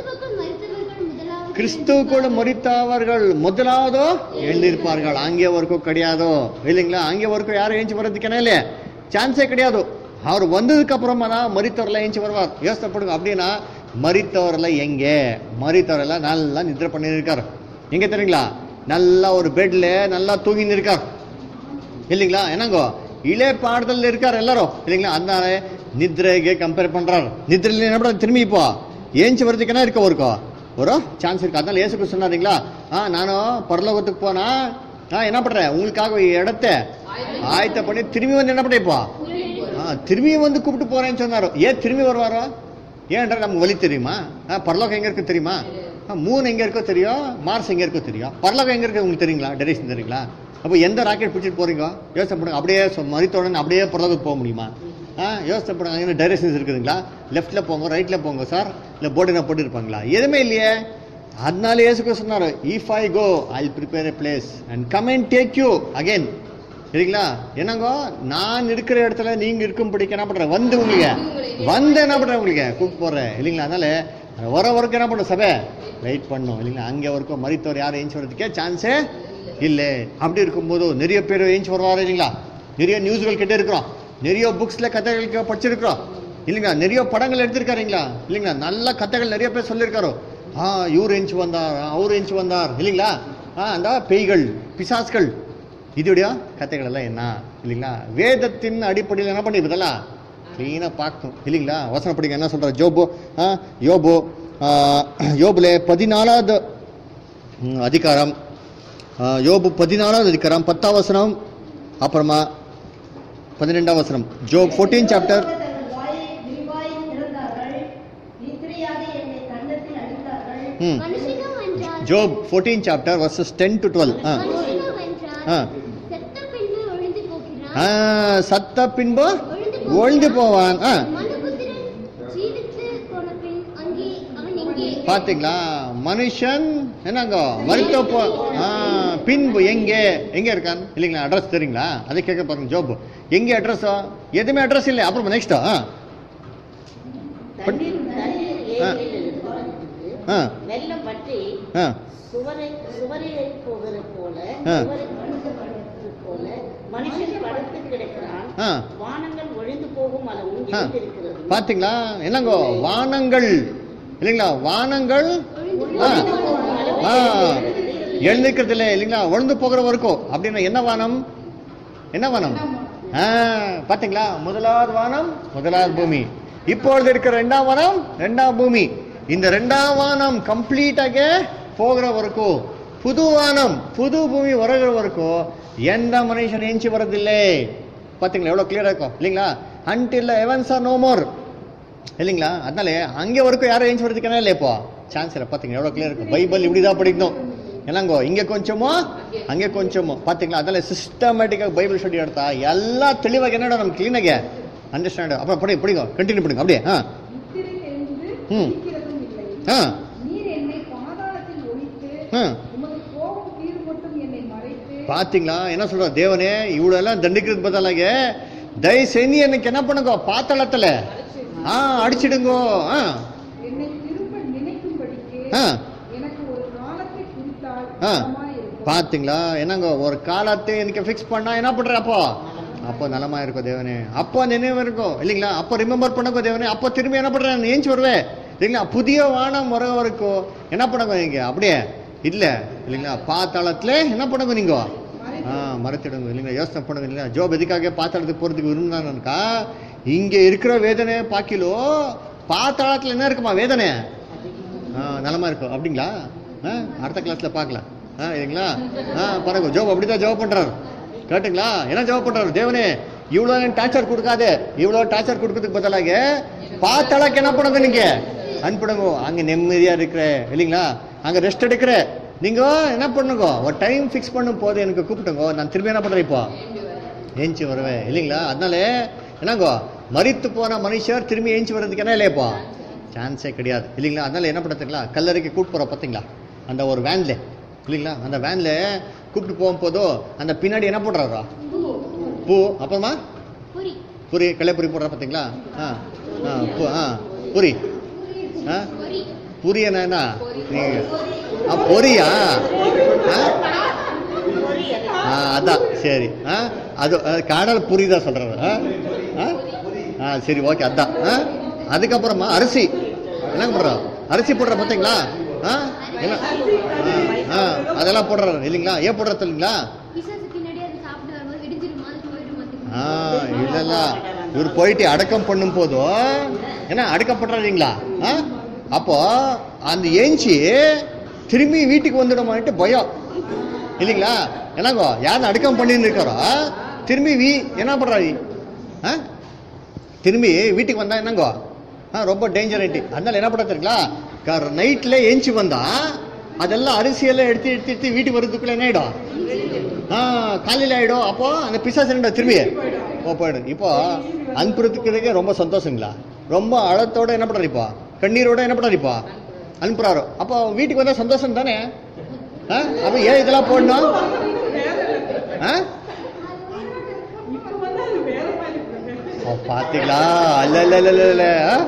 கிறிஸ்துவுக்குள் மரித்தவர்கள் முதலாவது கிறிஸ்துக்குள்ள மறித்தவர்கள் முதலாவதோ எழுந்திருப்பார்கள் அங்கே வரைக்கும் கிடையாதோ இல்லைங்களா அங்கே வரைக்கும் யாரும் ஏஞ்சி வர்றதுக்கே இல்லையே சான்ஸே கிடையாது அவர் வந்ததுக்கு அப்புறமா தான் மறித்தவரெல்லாம் ஏஞ்சி வருவார் யோசனை பண்ணுங்க அப்படின்னா மறித்தவரெல்லாம் எங்கே மறித்தவரெல்லாம் நல்லா நிద్ర பண்ணியிருக்கார் எங்க தெரியுங்களா நல்லா ஒரு பெட்ல நல்லா தூங்கின்னு இருக்கார் இல்லைங்களா என்னங்கோ இளைய பாடத்தில் இருக்கார் எல்லாரும் இல்லைங்களா அதனால நித்ரைಗೆ கம்பேர் பண்றாரு நித்ரையில் என்ன பண்றாரு திரும்பி இப்போ ஏஞ்சி வரதுக்கு என்ன இருக்க இருக்கோ ஒரு சான்ஸ் இருக்கு அதனால ஏசுக்கு சொன்னாருங்களா ஆ நானும் பரலோகத்துக்கு போனா ஆ என்ன பண்றேன் உங்களுக்காக இடத்த ஆயத்த பண்ணி திரும்பி வந்து என்ன பண்ண இப்போ ஆ திரும்பி வந்து கூப்பிட்டு போறேன்னு சொன்னாரு ஏன் திரும்பி வருவாரோ ஏன்டா நமக்கு வழி தெரியுமா ஆ பரலோகம் எங்க இருக்கு தெரியுமா ஆ, மூணு எங்க இருக்கோ தெரியும் மார்ஸ் எங்க இருக்கோ தெரியும் பரலோகம் எங்க இருக்கு உங்களுக்கு தெரியுங்களா டெரேஷன் தெரியுங்களா அப்போ எந்த ராக்கெட் பிடிச்சிட்டு போறீங்க யோசனை பண்ணுங்க அப்படியே சொ- மரித்தோடனே அப்படியே பரலோகத்துக்கு போக முடியுமா ஆ யோசனை பண்ணுங்க அங்கே டைரக்ஷன்ஸ் இருக்குதுங்களா லெஃப்ட்ல போங்க ரைட்ல போங்க சார் இல்லை போர்டு போட்டு இருப்பாங்களா எதுவுமே இல்லையே அதனால ஏசுக்கு சொன்னாரு if I go I prepare a place and come and take you again சரிங்களா என்னங்கோ நான் இருக்கிற இடத்துல நீங்க இருக்கும்படிக்கு என்ன பண்றேன் வந்து உங்களுக்கு வந்து என்ன பண்றேன் உங்களுக்கு கூப்பிட்டு போறேன் இல்லைங்களா அதனால வர வரைக்கும் என்ன பண்ணும் சபை வெயிட் பண்ணும் இல்லைங்களா அங்கே வரைக்கும் மறித்தவர் யாரும் ஏஞ்சி வர்றதுக்கே சான்ஸே இல்லை அப்படி இருக்கும்போது நிறைய பேர் ஏஞ்சி வருவாரு இல்லைங்களா நிறைய நியூஸ்கள் கிட்ட இருக்கிறோம் நிறைய புக்ஸ்ல கதைகளுக்கு படிச்சிருக்கிறோம் இல்லைங்களா நிறைய படங்கள் எடுத்திருக்காருங்களா இல்லைங்களா நல்ல கதைகள் நிறைய பேர் சொல்லியிருக்காரு ஆ இவர் ஏஞ்சி வந்தார் அவர் ஏஞ்சி வந்தார் இல்லைங்களா ஆ அந்த பேய்கள் பிசாஸ்கள் இதோடைய கதைகள் எல்லாம் என்ன இல்லைங்களா வேதத்தின் அடிப்படையில் என்ன பண்ணி இதெல்லாம் க்ளீனாக பார்க்கணும் இல்லைங்களா வசனம் படிங்க என்ன சொல்றாரு ஜோபு ஆ யோபு ஆ, யோபுல பதினாலாவது ம், அதிகாரம் ஆ, யோபு பதினாலாவது அதிகாரம் பத்தாம் வசனம் அப்புறமா பன்னிரெண்டாம் வசனம் ஜோப் ஃபோர்டீன் சாப்டர் தங்கள் வாயை விரிவாய் திறந்தார்கள் நித்திரையாக என்னை கன்னத்தில் அடித்தார்கள் ம் மனுஷனோ வென்றார் Job fourteen chapter verses ten to twelve ஆ மனுஷனோ வென்றார் ஆ. செத்த பின்பு ஒழிந்து போகிறான் ஆ, சத்த பின்பு ஒழிந்து போவான் ஆ மனுபுத்திரன் ஜீவித்து போன பின் அங்கே அவன் எங்கே பாத்தீங்களா மனுஷன் என்னங்க மருத்துவ போ ஆ, பின்பு எங்கே எங்க இருக்கான் இல்லைங்களா அட்ரஸ் தெரியுங்களா அதை கேட்க பாருங்க ஜோப் எங்க அட்ரஸோ எதுவுமே அட்ரஸ் இல்லை அப்புறம் நெக்ஸ்ட் ஆ தண்ணீர் தண்ணீர் ஆ. ஏரியில் இருந்து வந்தது. ஆ வெள்ளம் பற்றி ஆ சுவரை சுவரை போகிறது போல ஆ. சுவரை படுத்து போல மனுஷன் படுத்து கிடக்கிறான் ஆ வானங்கள் ஒழிந்து போகும் அளவும் ஆ. இருந்திருக்கிறது பாத்தீங்களா என்னங்கோ வானங்கள் இல்லைங்களா வானங்கள் ஆ ஆ எழுந்திருக்கிறது இல்லை இல்லைங்களா ஒழுந்து போகிற வரைக்கும் அப்படின்னா என்ன வானம் என்ன வானம் ஆ பாத்தீங்களா முதலாவது வானம் முதலாவது பூமி இப்பொழுது இருக்கிற ரெண்டாம் வானம் ரெண்டாம் பூமி இந்த ரெண்டாம் வானம் கம்ப்ளீட்டாக போகிற வரைக்கும் புது வானம் புது பூமி வருகிற வரைக்கும் எந்த மனுஷன் ஏஞ்சி வரதில்லை பாத்தீங்களா எவ்வளவு கிளியரா இருக்கும் இல்லைங்களா until heavens are no more இல்லைங்களா அதனால அங்கே வரைக்கும் யாரும் ஏஞ்சி வரதுக்கான இல்லை இப்போ சான்ஸ் இல்லை பார்த்தீங்க எவ்வளோ கிளியர் இருக்கு பைபிள் இப்படிதான் படிக்கணும் என்னங்கோ இங்கே கொஞ்சமோ அங்கே கொஞ்சமோ பார்த்தீங்களா அதனால சிஸ்டமேட்டிக்காக பைபிள் ஸ்டடி எடுத்தா எல்லா தெளிவாக என்னடா நம்ம கிளீனாக அண்டர்ஸ்டாண்ட் அப்புறம் படி படிங்க கண்டினியூ பண்ணுங்க அப்படியே ஆ நித்திரை தெளிந்து ம். இருக்கிறதும் இல்லை ஆ நீர் என்னை பாதாளத்தில் ஒழித்து ஆ உமது கோபம் தீர் மட்டும் என்னை மறைத்து பாத்தீங்களா என்ன சொல்ற தேவனே இவ்வளவு எல்லாம் தண்டிக்கிறது பதிலாக தயவு செஞ்சு எனக்கு என்ன பண்ணுங்க பாத்தாளத்துல ஆ அடிச்சிடுங்கோ ஆ என்னை திரும்ப நினைக்கும்படிக்கு ஆ எனக்கு ஒரு காலத்தை குறித்தால் ஆ நலமாயிருக்கும். பாத்தீங்களா என்னங்க ஒரு காலத்தை எனக்கு ஃபிக்ஸ் பண்ணா என்ன பண்ற அப்போ அப்போ நலமா இருக்கும் தேவனே அப்போ நினைவு இருக்கும் இல்லைங்களா அப்போ ரிமெம்பர் பண்ணுங்க தேவனே அப்போ திரும்பி என்ன பண்றேன் ஏஞ்சி வருவேன் இல்லைங்களா புதிய வானம் வர வரைக்கும் என்ன பண்ணுங்க நீங்க அப்படியே இல்ல இல்லைங்களா பாத்தாளத்துல என்ன பண்ணுங்க நீங்க ஆ மறைச்சிடுங்க இல்லைங்களா யோசனை பண்ணுங்க இல்லைங்களா ஜோப் எதுக்காக பாத்தாளத்துக்கு போறதுக்கு விரும்பினாங்கக்கா இங்க இருக்கிற வேதனை பாக்கிலோ பாத்தாளத்துல என்ன இருக்குமா வேதனை ஆ நலமா இருக்கும் அப்படிங்களா ஆ, அடுத்த கிளாஸ்ல பார்க்கலாம் ஆ இல்லைங்களா ஆ பாருங்க ஜோப் அப்படிதான் ஜோப் பண்றாரு கேட்டுங்களா என்ன ஜோப் பண்றாரு தேவனே இவ்வளோ டார்ச்சர் கொடுக்காதே இவ்வளோ டார்ச்சர் கொடுக்கறதுக்கு பதிலாக பாத்தாளக்கு என்ன பண்ணுங்க நீங்க அனுப்பிடுங்க அங்க நிம்மதியா இருக்கிற இல்லைங்களா அங்க ரெஸ்ட் எடுக்கிற நீங்க என்ன பண்ணுங்க ஒரு டைம் ஃபிக்ஸ் பண்ணும் போது எனக்கு கூப்பிட்டுங்க நான் திரும்பி என்ன பண்றேன் இப்போ ஏஞ்சி வருவேன் இல்லைங்களா அதனால என்னங்கோ மரித்து போன மனுஷர் திரும்பி ஏஞ்சி வர்றதுக்கு என்ன இல்லையப்பா சான்ஸே கிடையாது இல்லைங்களா அதனால என்ன பண்ணுறதுங்களா கல்லறைக்கு கூப்பிட்டு போகிறோம் பார்த்தீங்களா அந்த ஒரு வேன்ல இல்லைங்களா அந்த வேன்ல கூப்பிட்டு போகும்போதோ அந்த பின்னாடி என்ன போடுறாரா பூ அப்புறமா புரி புரி கல்லைப்புரி போடுற பார்த்தீங்களா ஆ ஆ பூ ஆ புரி ஆ பொரி புரி என்ன நீங்க ஆ பொரியா ஆ ஆ அதான் சரி ஆ அது அது காடல் புரியுதா சொல்றாரு ஆ ஆ? ஆ சரி ஓகே அதான் ஆ அதுக்கப்புறமா அரிசி என்ன போடுறோம் அரிசி போடுற பார்த்தீங்களா ஆ என்ன ஆ, ஆ அதெல்லாம் போடுறாரு இல்லைங்களா ஏன் போடுறது இல்லைங்களா பிசாசு பின்னாடி அது சாப்பிட்டு வரும்போது வெடிஞ்சிருமா அது போயிடுமா ஆ இல்லைல்ல இவர் போயிட்டு அடக்கம் பண்ணும் போதும் என்ன அடக்கம் பண்றாருங்களா ஆ அப்போ அந்த ஏஞ்சி திரும்பி வீட்டுக்கு வந்துடுமான்ட்டு பயம் இல்லைங்களா என்னங்கோ யார் அடக்கம் பண்ணின்னு இருக்காரோ திரும்பி வீ என்ன பண்றாரு ஆ திரும்பி வீட்டுக்கு வந்தா என்னங்கோ ஆ ரொம்ப டேஞ்சர் ஆயிட்டு அதனால என்ன பண்ண தெரியுங்களா நைட்ல ஏஞ்சி வந்தா அதெல்லாம் அரிசியெல்லாம் எடுத்து எடுத்து எடுத்து வீட்டுக்கு வர்றதுக்குள்ள என்ன ஆயிடும் ஆ காலையில் ஆயிடும் அப்போ அந்த பிசாசு என்ன திரும்பி ஓ போயிடும் இப்போ அனுப்புறதுக்கு ரொம்ப சந்தோஷங்களா ரொம்ப அழத்தோட என்ன பண்றாரு இப்போ கண்ணீரோட என்ன பண்றாரு இப்போ அனுப்புறாரு அப்போ வீட்டுக்கு வந்தா சந்தோஷம் தானே ஆ அப்போ ஏன் இதெல்லாம் போடணும் ஆ இப்ப வந்து அது வேற மாதிரி இருக்கு. ஓ, பாத்தீங்களா இல்ல இல்ல இல்ல இல்ல, இல்ல ஆ?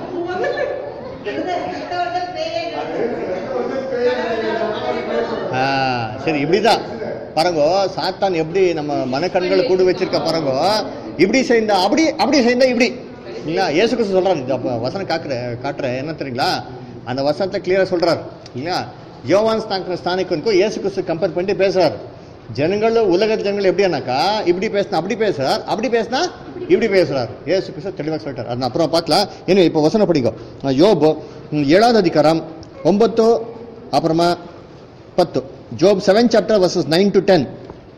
ஆ, சரி இப்படிதான் பாருங்க சாத்தான் எப்படி நம்ம மனக்கண்கள் கூடு வச்சிருக்க பாருங்க இப்படி செய்தா அப்படி அப்படி செய்தா இப்படி இல்லைங்களா இயேசு கிறிஸ்து சொல்றாரு இது அப்ப வசனம் காக்குற காட்டுற என்ன தெரியுங்களா அந்த வசனத்தை கிளியரா சொல்றாரு இல்லைங்களா யோவான் ஸ்தான ஸ்தானிக்கும் இயேசு கிறிஸ்து கம்பேர் பண்ணிட்டு பேசுறாரு ஜனங்கள் உலக ஜனங்கள் எப்படியானாக்கா இப்படி பேசினா அப்படி பேசுறார் அப்படி பேசினா இப்படி பேசுறார் ஏசு கிறிஸ்து தெளிவாக சொல்லிட்டார் அது அப்புறம் பார்க்கலாம் ஏன்னா இப்போ வசனம் படிக்கும் யோபு ம், ஏழாவது அதிகாரம் ஒன்பத்து அப்புறமா பத்து Job seven chapter verses nine to ten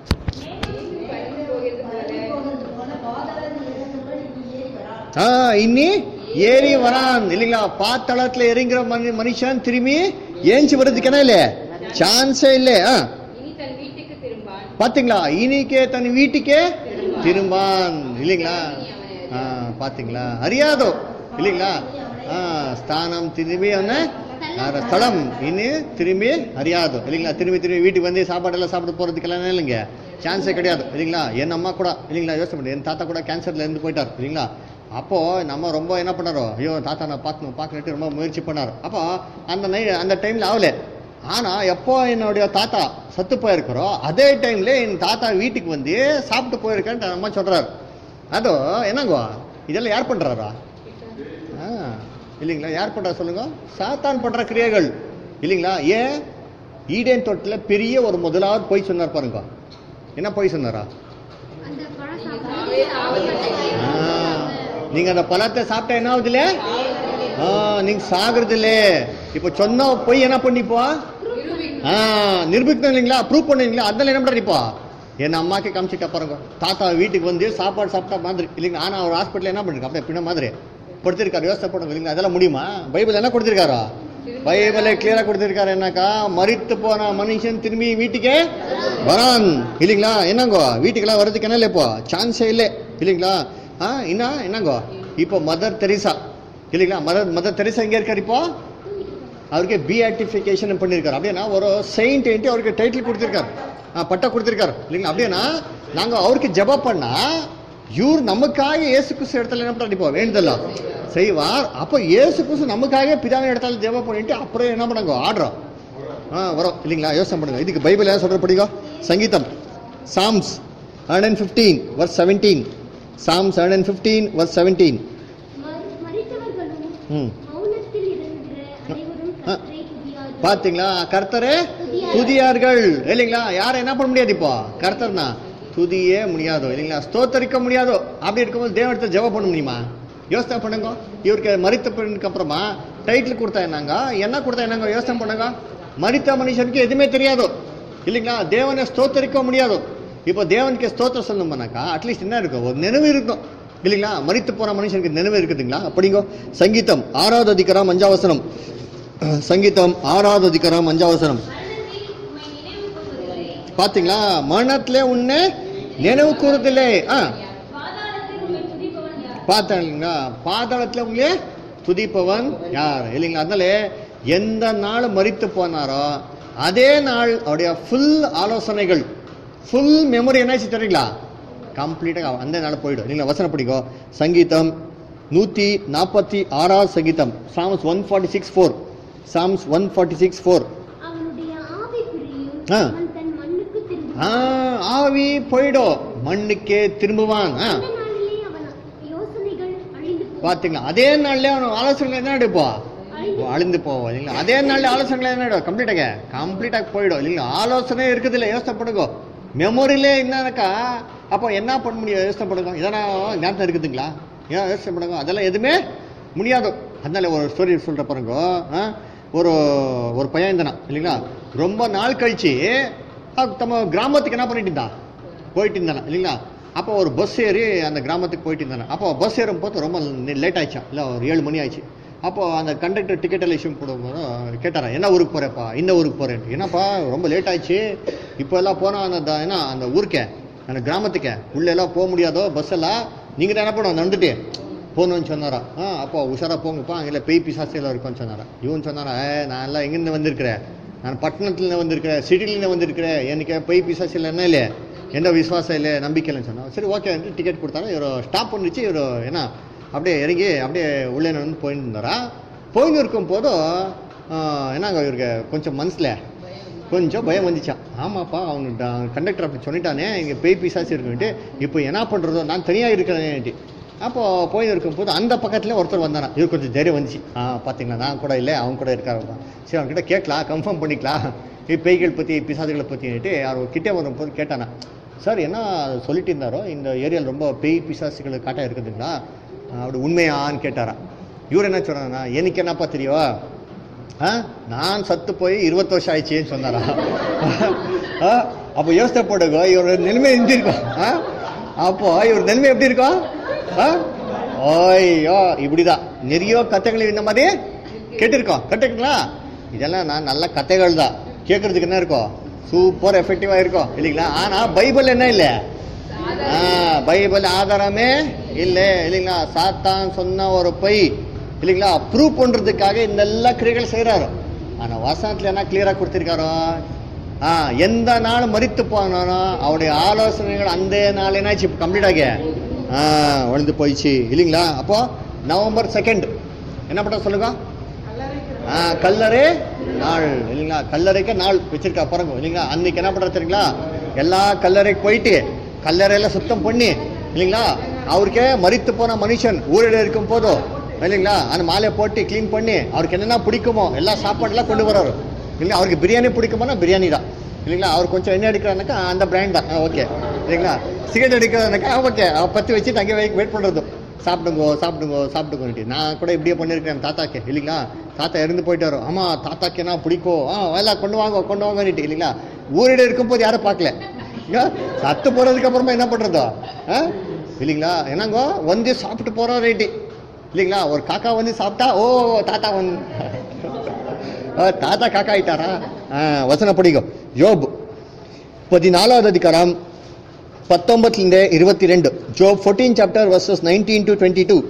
ஆ இன்னி ஏறி வரான் இல்லைங்களா பாத்தளத்துல இறங்குற மனு மனுஷன் திரும்பி ஏஞ்சி வர்றதுக்கு என்ன இல்லை சான்ஸே இல்லை ஆ இனி தன் வீட்டுக்கு திரும்பான் பாத்தீங்களா இனிக்கே தன் வீட்டுக்கே திரும்பான் இல்லைங்களா ஆ பாத்தீங்களா அறியாதோ இல்லைங்களா ஆ ஸ்தானம் திரும்பி என்ன ஆ, ஸ்தலம் இனி திரும்பி அறியாது இல்லைங்களா திரும்பி திரும்பி வீட்டுக்கு வந்து சாப்பாடெல்லாம் சாப்பிட்டு போறதுக்கெல்லாம் இல்லைங்க சான்ஸே கிடையாது இல்லைங்களா என் அம்மா கூட இல்லைங்களா யோசனை பண்ணி என் தாத்தா கூட கேன்சர்ல இருந்து போயிட்டார் இல்லைங்களா அப்போ நம்ம ரொம்ப என்ன பண்ணாரோ ஐயோ தாத்தா நான் பார்க்கணும் பார்க்கணுட்டு ரொம்ப முயற்சி பண்ணார் அப்போ அந்த நை அந்த டைம்ல ஆகல ஆனா எப்போ என்னுடைய தாத்தா சத்து போயிருக்கிறோ அதே டைம்ல என் தாத்தா வீட்டுக்கு வந்து சாப்பிட்டு போயிருக்கேன்ட்டு அம்மா சொல்றாரு அதோ என்னங்கோ இதெல்லாம் யார் பண்றாரா ஆ, இல்லைங்களா யார் பண்றா சொல்லுங்க சாத்தான் பண்ற கிரியைகள் இல்லைங்களா ஏன் ஈடேன் தோட்டத்துல பெரிய ஒரு முதலாவது போய் சொன்னார் பாருங்க என்ன போய் சொன்னாரா அந்த பழம் சாப்பிட்டு ஆ, நீங்க அந்த பழத்தை சாப்பிட்டா என்ன ஆகுது இல்ல ஆ, நீங்க சாகுறது இல்ல இப்ப சொன்னா போய் என்ன பண்ணிப்போ ஆ நிரூபிக்கணும் இல்லைங்களா ப்ரூவ் பண்ணுவீங்களா அதனால என்ன பண்றாரு இப்போ என் அம்மாக்கு காமிச்சிட்டா பாருங்க தாத்தா வீட்டுக்கு வந்து சாப்பாடு சாப்பிட்டா மாதிரி இல்லைங்க ஆனா அவர் ஹாஸ்பிட்டல் என்ன பண்ணிருக்கு அப்படியே பின்ன மாதிரி கொடுத்திருக்காரு யோசனை பண்ணுங்க இல்லைங்களா அதெல்லாம் முடியுமா பைபிள் என்ன கொடுத்திருக்காரா பைபிளை கிளியரா கொடுத்திருக்காரு என்னக்கா மரித்து போன மனுஷன் திரும்பி வீட்டுக்கே வரான் இல்லைங்களா என்னங்கோ வீட்டுக்கெல்லாம் வர்றதுக்கு என்ன இல்லை இப்போ சான்ஸே இல்லை இல்லைங்களா ஆ என்ன என்னங்கோ இப்போ மதர் தெரீசா இல்லைங்களா மதர் மதர் தெரீசா எங்க இருக்காரு இப்போ அவருக்கு பிஆர்டிஃபிகேஷன் பண்ணியிருக்காரு அப்படின்னா ஒரு செயின்ட் அவருக்கு டைட்டில் கொடுத்திருக்காரு ஆ, பட்டா கொடுத்திருக்காரு இல்லைங்களா அப்படின்னா நாங்க அவருக்கு ஜெப பண்ணா இவர் நமக்காக இயேசு கிறிஸ்து இடத்துல என்ன பண்றாரு இப்போ வேண்டுதல்ல செய்வார் அப்போ இயேசு கிறிஸ்து நமக்காக பிதாவின் இடத்துல ஜெப பண்ணிட்டு அப்புறம் என்ன பண்ணாங்க ஆடுறோம் ஆ வரும் இல்லைங்களா யோசனை பண்ணுங்க இதுக்கு பைபிள் என்ன சொல்ற படிக்கோ சங்கீதம் Psalms hundred and fifteen verse seventeen Psalms hundred and fifteen verse seventeen மறித்தவர்களும் ம் மௌனத்தில் இருந்திர அனைவரும் ஆ. கர்த்தரை துதியார்கள் பாத்தீங்களா கர்த்தரே துதியார்கள் இல்லைங்களா யாரும் என்ன பண்ண முடியாது இப்போ கர்த்தர்னா துதியே முடியாதோ இல்லைங்களா ஸ்தோத்தரிக்க முடியாதோ அப்படி இருக்கும்போது தேவனத்தை ஜெபம் பண்ண முடியுமா யோசனை பண்ணுங்க இவருக்கு மறித்த பிறனுக்கு அப்புறமா டைட்டில் கொடுத்தா என்னங்க என்ன கொடுத்தா என்னங்க யோசனை பண்ணுங்க மறித்த மனுஷனுக்கு எதுவுமே தெரியாதோ இல்லைங்களா தேவனை ஸ்தோத்தரிக்க முடியாதோ இப்போ தேவனுக்கு ஸ்தோத்திரம் சொல்லணும்னாக்கா அட்லீஸ்ட் என்ன இருக்கும் ஒரு நினைவு இருக்கும் இல்லைங்களா மறித்து போன மனுஷனுக்கு நினைவு இருக்குதுங்களா அப்படிங்கோ சங்கீதம் ஆறாவது அதிகாரம் அஞ்சாவசனம் சங்கீதம் ஆறாவது அதிகாரம் அஞ்சாவசனம் பாத்தீங்களா மரணத்துல உன்னை நினைவு கூறுதில்லை ஆ பார்த்தீங்களா பாதாளத்துல உங்களே துதிப்பவன் யார் இல்லைங்களா அதனால எந்த நாள் மறித்து போனாரோ அதே நாள் அவருடைய ஃபுல் ஆலோசனைகள் ஃபுல் மெமரி என்னாச்சு தெரியுங்களா கம்ப்ளீட்டாக அந்த நாள் போயிடும் இல்லைங்களா வசனம் பிடிக்கும் சங்கீதம் நூற்றி நாற்பத்தி ஆறாவது சங்கீதம் Psalms one forty six four Psalms one forty six four அவனுடைய ஆவி பிரியும் ஆ. அவன் தன் மண்ணுக்கு திரும்பும் ஆ ஆவி போயிடும் மண்ணுக்கே திரும்புவான் ஆ அந்த நாளிலே அவன் யோசனைகள் அழிந்து போகும் பாத்தீங்களா அதே நாள்ல அவன் ஆலோசனை என்ன எடுப்பா அழிந்து போவோம் இல்லைங்களா அதே நாள்ல ஆலோசனை என்ன ஆயிடும் கம்ப்ளீட்டாக கம்ப்ளீட்டாக போயிடும் இல்லைங்களா ஆலோசனை இருக்குது இல்லை யோசனை பண்ணுங்க மெமரியிலே என்னன்னாக்கா அப்போ என்ன பண்ண முடியும் யோசனை பண்ணுங்க இதெல்லாம் ஞாபகம் இருக்குதுங்களா ஏன் யோசனை பண்ணுங்க அதெல்லாம் எதுவுமே முடியாது அதனால ஒரு ஸ்டோரி சொல்ற பாருங்க ஆ? ஒரு ஒரு பையன் இருந்தானா இல்லைங்களா ரொம்ப நாள் கழிச்சு அவன் தம்ம கிராமத்துக்கு என்ன பண்ணிட்டு இருந்தான் போயிட்டு இருந்தானா இல்லைங்களா அப்போ ஒரு பஸ் ஏறி அந்த கிராமத்துக்கு போயிட்டு இருந்தானே அப்போ பஸ் ஏறும் போது ரொம்ப லேட் ஆயிடுச்சா இல்லை ஒரு ஏழு மணி ஆயிடுச்சு அப்போ அந்த கண்டக்டர் டிக்கெட் எல்லாம் இஷ்யூ போடும்போது கேட்டாரா என்ன ஊருக்கு போறேப்பா இந்த ஊருக்கு போறேன் என்னப்பா ரொம்ப லேட் ஆயிடுச்சு இப்போ எல்லாம் போனா அந்த த- என்ன அந்த ஊருக்கே அந்த கிராமத்துக்கே உள்ள எல்லாம் போக முடியாதோ பஸ் எல்லாம் நீங்க தான் என்ன பண்ணுவோம் நடந்துட்டு போகணும்னு சொன்னாரா ஆ அப்போ உஷாரா போங்கப்பா அங்கே பேய் பிசாசு எல்லாம் இருக்கும்னு சொன்னாரா இவன் சொன்னாரா "ஏ, நான் எல்லாம் எங்கேருந்து வந்திருக்கிறேன் நான் பட்டணத்துல வந்திருக்கிறேன் சிட்டிலேருந்து வந்திருக்கிறேன் எனக்கு பேய் பிசாசு இல்லை என்ன இல்லை எந்த விசுவாசம் இல்லை நம்பிக்கை இல்லைன்னு சொன்னா சரி ஓகே டிக்கெட் கொடுத்தாரு இவர் ஸ்டாப் பண்ணிச்சு இவர் என்ன அப்படியே இறங்கி அப்படியே உள்ளே வந்து போயிட்டு இருந்தாரா போயின்னு இருக்கும் போதும் ஆ, என்னங்க இவருக்கு கொஞ்சம் மனசில் கொஞ்சம் பயம் வந்துச்சான் ஆமாப்பா அவனு கண்டக்டர் அப்படி சொல்லிட்டானே இங்கே பேய் பிசாசு இருக்குன்ட்டு இப்போ என்ன பண்ணுறதோ நான் தனியாக இருக்கிறேன்ட்டு அப்போ போய் இருக்கும்போது அந்த பக்கத்துல ஒருத்தர் வந்தானா இவர் கொஞ்சம் தைரியம் வந்துச்சு ஆ பார்த்தீங்களா நான் கூட இல்லை அவன் கூட இருக்காருப்பா சரி அவன்கிட்ட கேட்கலாம் கன்ஃபார்ம் பண்ணிக்கலாம் இது பேய்கள் பற்றி பிசாசுகளை பற்றிட்டு அவர் கிட்டே வரும்போது கேட்டானா சார் என்ன சொல்லிட்டு இருந்தாரோ இந்த ஏரியாவில் ரொம்ப பேய் பிசாசுகள் காட்டா இருக்குதுங்களா அப்படி உண்மையான்னு கேட்டாரா இவர் என்ன சொன்னானா எனக்கு என்னப்பா தெரியும் ஆ? நான் சத்து போய் இருபது வருஷம் ஆயிடுச்சுன்னு சொன்னாரா ஆ? அப்போ யோசனை போடுங்க இவரோட நிலைமை எப்படி இருக்கும் ஆ? அப்போ இவர் நிலைமை எப்படி இருக்கும் ஆ? ஓய்யோ இப்படிதான் நிறைய கதைகள் இந்த மாதிரி கேட்டிருக்கோம் கேட்டிருக்கீங்களா இதெல்லாம் நான் நல்ல கதைகள் தான் கேட்கறதுக்கு என்ன இருக்கும் சூப்பர் எஃபெக்டிவா இருக்கும் இல்லைங்களா ஆனா பைபிள் என்ன இல்லை ஆ, பைபிள் ஆதாரமே இல்லை இல்லைங்களா சாத்தான் சொன்ன ஒரு பொய் இல்லைங்களா ப்ரூவ் பண்றதுக்காக இந்த எல்லா கிரியைகள் செய்றாரு ஆனா வசனத்துல என்ன கிளியரா கொடுத்திருக்காரோ ஆ எந்த நாள் மறித்து போனானோ அவருடைய ஆலோசனைகள் அந்த நாள் என்னாச்சு கம்ப்ளீட் ஆகி ஆ ஒழிந்து போயிடுச்சு இல்லைங்களா அப்போ நவம்பர் செகண்ட் என்ன பண்ண சொல்லுங்க ஆ, கல்லறை நாள் இல்லைங்களா கல்லறைக்கு நாள் வச்சிருக்கா பாருங்க இல்லைங்களா அன்னைக்கு என்ன பண்றது தெரியுங்களா எல்லா கல்லறைக்கு போயிட்டு கல்லறையெல்லாம் சுத்தம் பண்ணி இல்லைங்களா அவருக்கே மறித்து போன மனுஷன் ஊரில் இருக்கும் போதும் இல்லைங்களா அந்த மாலையை போட்டு க்ளீன் பண்ணி அவருக்கு என்னென்ன பிடிக்குமோ எல்லா சாப்பாடுலாம் கொண்டு வராரு இல்லைங்களா அவருக்கு பிரியாணி பிடிக்குமோனா பிரியாணி தான் இல்லைங்களா அவர் கொஞ்சம் எண்ணெய் அடிக்கிறாருனாக்கா அந்த பிராண்ட் தான் ஓகே இல்லைங்களா சிகரெட் அடிக்கிறாருனாக்கா ஓகே பற்றி வச்சுட்டு அங்கே வெயிட் பண்ணுறது சாப்பிடுங்கோ சாப்பிடுங்கோ சாப்பிடுங்கன்ட்டு நான் கூட இப்படியே பண்ணியிருக்கேன் தாத்தாக்கு இல்லைங்களா தாத்தா இறந்து போயிட்டாரு ஆமா தாத்தாக்கு என்ன பிடிக்கும் ஆ எல்லாம் கொண்டு வாங்க கொண்டு வாங்கன்னுட்டு இல்லைங்களா ஊரிட இருக்கும்போது யாரும் பார்க்கல இங்க சத்து போறதுக்கு அப்புறமா என்ன பண்றதோ ஆ? இல்லைங்களா என்னங்கோ வந்து சாப்பிட்டு போறோம் ரைட்டு இல்லைங்களா ஒரு காக்கா வந்து சாப்பிட்டா ஓ தாத்தா வந்து ஆ, தாத்தா காக்கா ஆயிட்டாரா ஆ, வசனம் படிக்கும் யோப் பதினாலாவது அதிகாரம் பத்தொன்பதுலேருந்து இருபத்தி ரெண்டு Job fourteen chapter verses nineteen to twenty two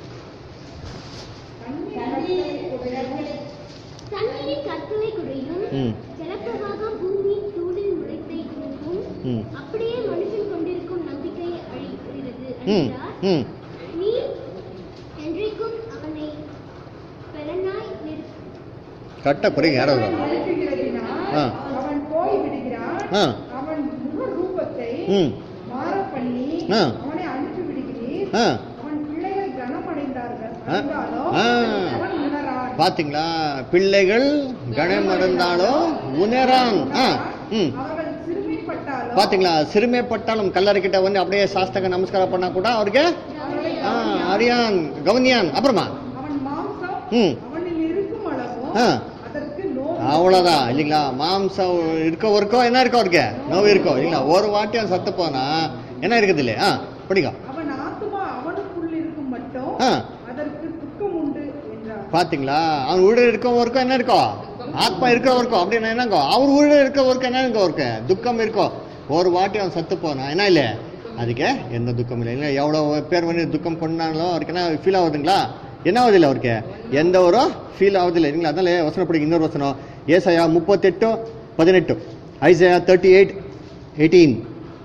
தண்ணீரின் கற்களை குறையும் ம் ஜலப்பிரவாகம் பூமி தூளில் முளைத்தை தூங்கும் ம் அப்படியே மனுஷன் கொண்டிருக்கும் நம்பிக்கை அழிக்கிறது ம் அழிக்கிறார். ம் நீ என்றைக்கும் அவனை பெலனாய் நிறு கரெக்டாக புரியுங்க யாரோ ஒரு ஆள். அனுப்புகிறதினால் ஆ. அவன் போய் விடுகிறான் ஆ. அவன் முக ரூபத்தை ம் மாற பண்ணி ஆ. அவனை அனுப்பி விடுகிறீர் ஆ அவன் பிள்ளைகள் கனமடைந்தார்கள் ஆ. அடைந்தாலோ ஆ. அவன் உணரான் பாத்தீங்களா பிள்ளைகள் கணம் இருந்தாலும் உணரான் ஆ ம் அவர்கள் சிறுமிப்பட்டாலும் பாத்தீங்களா சிறுமைப்பட்டாலும் கல்லறைக்கிட்ட வந்து அப்படியே சாஸ்தங்க நமஸ்காரம் பண்ணா கூட அவருக்கு ஆ அறியான் கவனியான் அப்புறமா அவன் மாம்சம் ம் அவனில் இருக்கும் அளவும் ஆ அதற்கு நோய் அவ்வளவுதான் இல்லைங்களா மாம்சம் இருக்க ஒருக்கோ என்ன இருக்கோ அவருக்கு நோவு இருக்கோ இல்லைங்களா ஒரு வாட்டி அவன் சத்து போனா என்ன இருக்குது இல்லையா ஆ படிக்கும் அவன் ஆத்துமா அவனுக்குள் இருக்கும் மட்டும் ஆ அதற்கு துக்கம் உண்டு என்றார் பாத்தீங்களா அவன் வீடு இருக்கவருக்கும் என்ன இருக்கோ ஆத்மா இருக்கிறவருக்கும் அப்படின்னு என்னங்கோ அவர் வீடு இருக்கிறவருக்கு என்ன இருக்கோ அவருக்கு துக்கம் இருக்கோ ஒரு வாட்டி அவன் சத்து போனா என்ன இல்லை அதுக்கு எந்த துக்கம் இல்லை இல்லை எவ்வளோ பேர் வந்து துக்கம் கொண்டாலும் அவருக்கு என்ன ஃபீல் ஆகுதுங்களா என்ன ஆகுது இல்லை அவருக்கு எந்த ஒரு ஃபீல் ஆகுது இல்லை இல்லைங்களா அதனால வசனம் படிக்க இன்னொரு வசனம் ஏசாயா முப்பத்தெட்டு பதினெட்டு ஐசையா தேர்ட்டி எயிட் எயிட்டீன்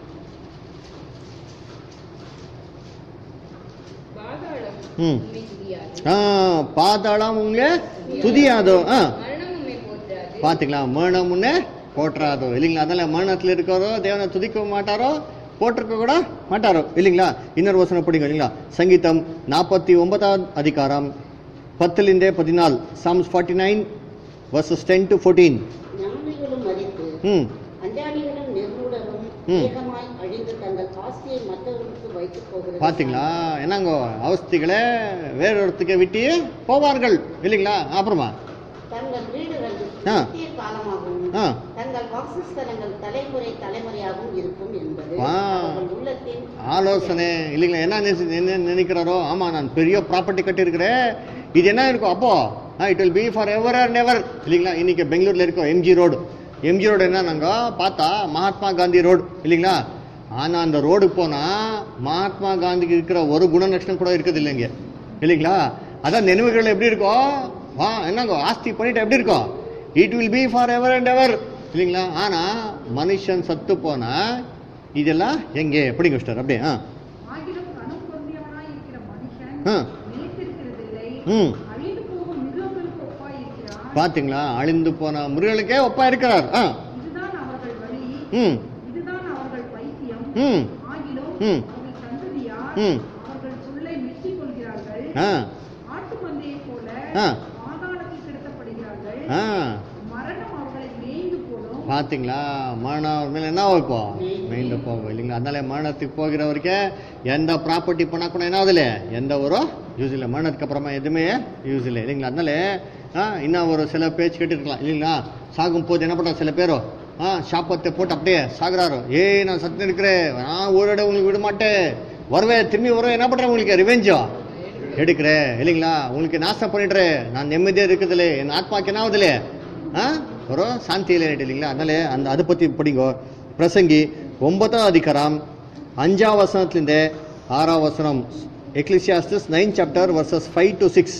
பாதாளம் ம். உம்மை துதியாது ஆ பாதாளம் உங்க துதியாதோ ஆ மரணம் உம்மை போற்றாது பாத்தீங்களா மரணம் முன்னே போட்டுறாதோ இல்லைங்களா அதனால மரணத்துல இருக்கிறோ தேவனை துதிக்க மாட்டாரோ போட்டிருக்க கூட மாட்டாரோ இல்லைங்களா இன்னொரு வசனம் படிங்க இல்லைங்களா சங்கீதம் நாற்பத்தி ஒன்பதாவது அதிகாரம் பத்துலிருந்தே பதினாலு Psalms forty nine verses ten to fourteen ஞானிகளும் மதித்து ம் அஞ்சாடிகளும் நிர்மூடரும் ம். வேகமாய் அழிந்து தங்கள் ஆஸ்தியை மற்றவர்களுக்கு வைத்துப் போகிறது பாத்தீங்களா என்னங்கோ அவஸ்திகளை வேறொருத்துக்கு விட்டு போவார்கள் இல்லைங்களா அப்புறமா தங்கள் வீடுகள் ஆ. நித்திய காலமாகவும் ஆ. தங்கள் வாசஸ்தலங்கள் தலைமுறை தலைமுறையாகவும் இருக்கும் என்பது வா. அவர்கள் உள்ளத்தின் ஆலோசனை இல்லைங்களா என்ன நினைச்சு- என்ன நினைக்கிறாரோ ஆமா நான் பெரிய ப்ராப்பர்ட்டி கட்டியிருக்கிறேன் இது என்ன இருக்கும் அப்போ it will be for ever and ever இல்லைங்களா இன்னைக்கு பெங்களூர்ல இருக்கோம் எம்ஜி ரோடு எம்ஜி ரோடு என்னன்னாங்க பார்த்தா மகாத்மா காந்தி ரோடு இல்லைங்களா ஆனா அந்த ரோடு போனா மகாத்மா காந்திக்கு இருக்கிற ஒரு குணலட்சணம் கூட இருக்குது இல்லைங்க இல்லைங்களா அதான் நினைவுகள் எப்படி இருக்கும் வா என்னங்க ஆஸ்தி பண்ணிட்டு எப்படி இருக்கும் it will be for ever and ever இல்லைங்களா ஆனா மனுஷன் சத்து போனா இதெல்லாம் எங்கே எப்படி கஷ்டம் அப்படியே ஆ ஆகிலும் கனம் பொருந்தியவனாய் இருக்கிற மனுஷன் ஆ. நிலைத்திருக்கிறதில்லை ம் அழிந்து போகும் மிருகங்களுக்கு ஒப்பாய் இருக்கிறான் பாத்தீங்களா அழிந்து போன முருகனுக்கே ஒப்பா இருக்கிறார் ஆ இதுதான் அவர்கள் வழி ம் இதுதான் அவர்கள் பைத்தியம் ம் ஆகிலும் ம். அவர்கள் சந்ததியார் ம். அவர்கள் சொல்லை மெச்சிக் கொள்கிறார்கள் ஆ ஆட்டு மந்தையைப் போல ஆ. பாதாளத்தில் கிடத்தப்படுகிறார்கள் ஆ மரணம் அவர்களை மேய்ந்து போடும் பாத்தீங்களா மரணம் மேல என்ன வைப்போம் மைண்ட் போகும் இல்லைங்களா அதனால மரணத்துக்கு போகிறவருக்கே எந்த ப்ராப்பர்ட்டி பண்ணா கூட என்ன ஆகுதுல எந்த ஒரு யூஸ் இல்லை மரணத்துக்கு அப்புறமா எதுவுமே யூஸ் இல்லை இல்லைங்களா அதனால ஆ, இன்னும் ஒரு சில பேச்சு கேட்டுருக்கலாம் இல்லைங்களா சாகும் போது என்ன பண்றாரு சில பேரும் ஆ சாப்பத்தை போட்டு அப்படியே சாகுறாரு ஏய் நான் சத்து இருக்கிறேன் நான் ஊரோட உங்களுக்கு விட மாட்டேன் வருவேன் திரும்பி வருவேன் என்ன பண்றேன் உங்களுக்கு ரிவெஞ்சோ எடுக்கிறேன் இல்லைங்களா உங்களுக்கு நாசம் பண்ணிடுறேன் நான் நிம்மதியாக இருக்குதுல என் ஆத்மாக்கு என்ன ஆகுதுல ஆ ஒரு சாந்தி இல்லை இல்லைங்களா அதனால அந்த அதை பற்றி படிங்கோ பிரசங்கி ஒன்பதாம் அதிகாரம் அஞ்சாம் வசனத்துலேருந்து ஆறாம் வசனம் Ecclesiastes nine chapter verses five to six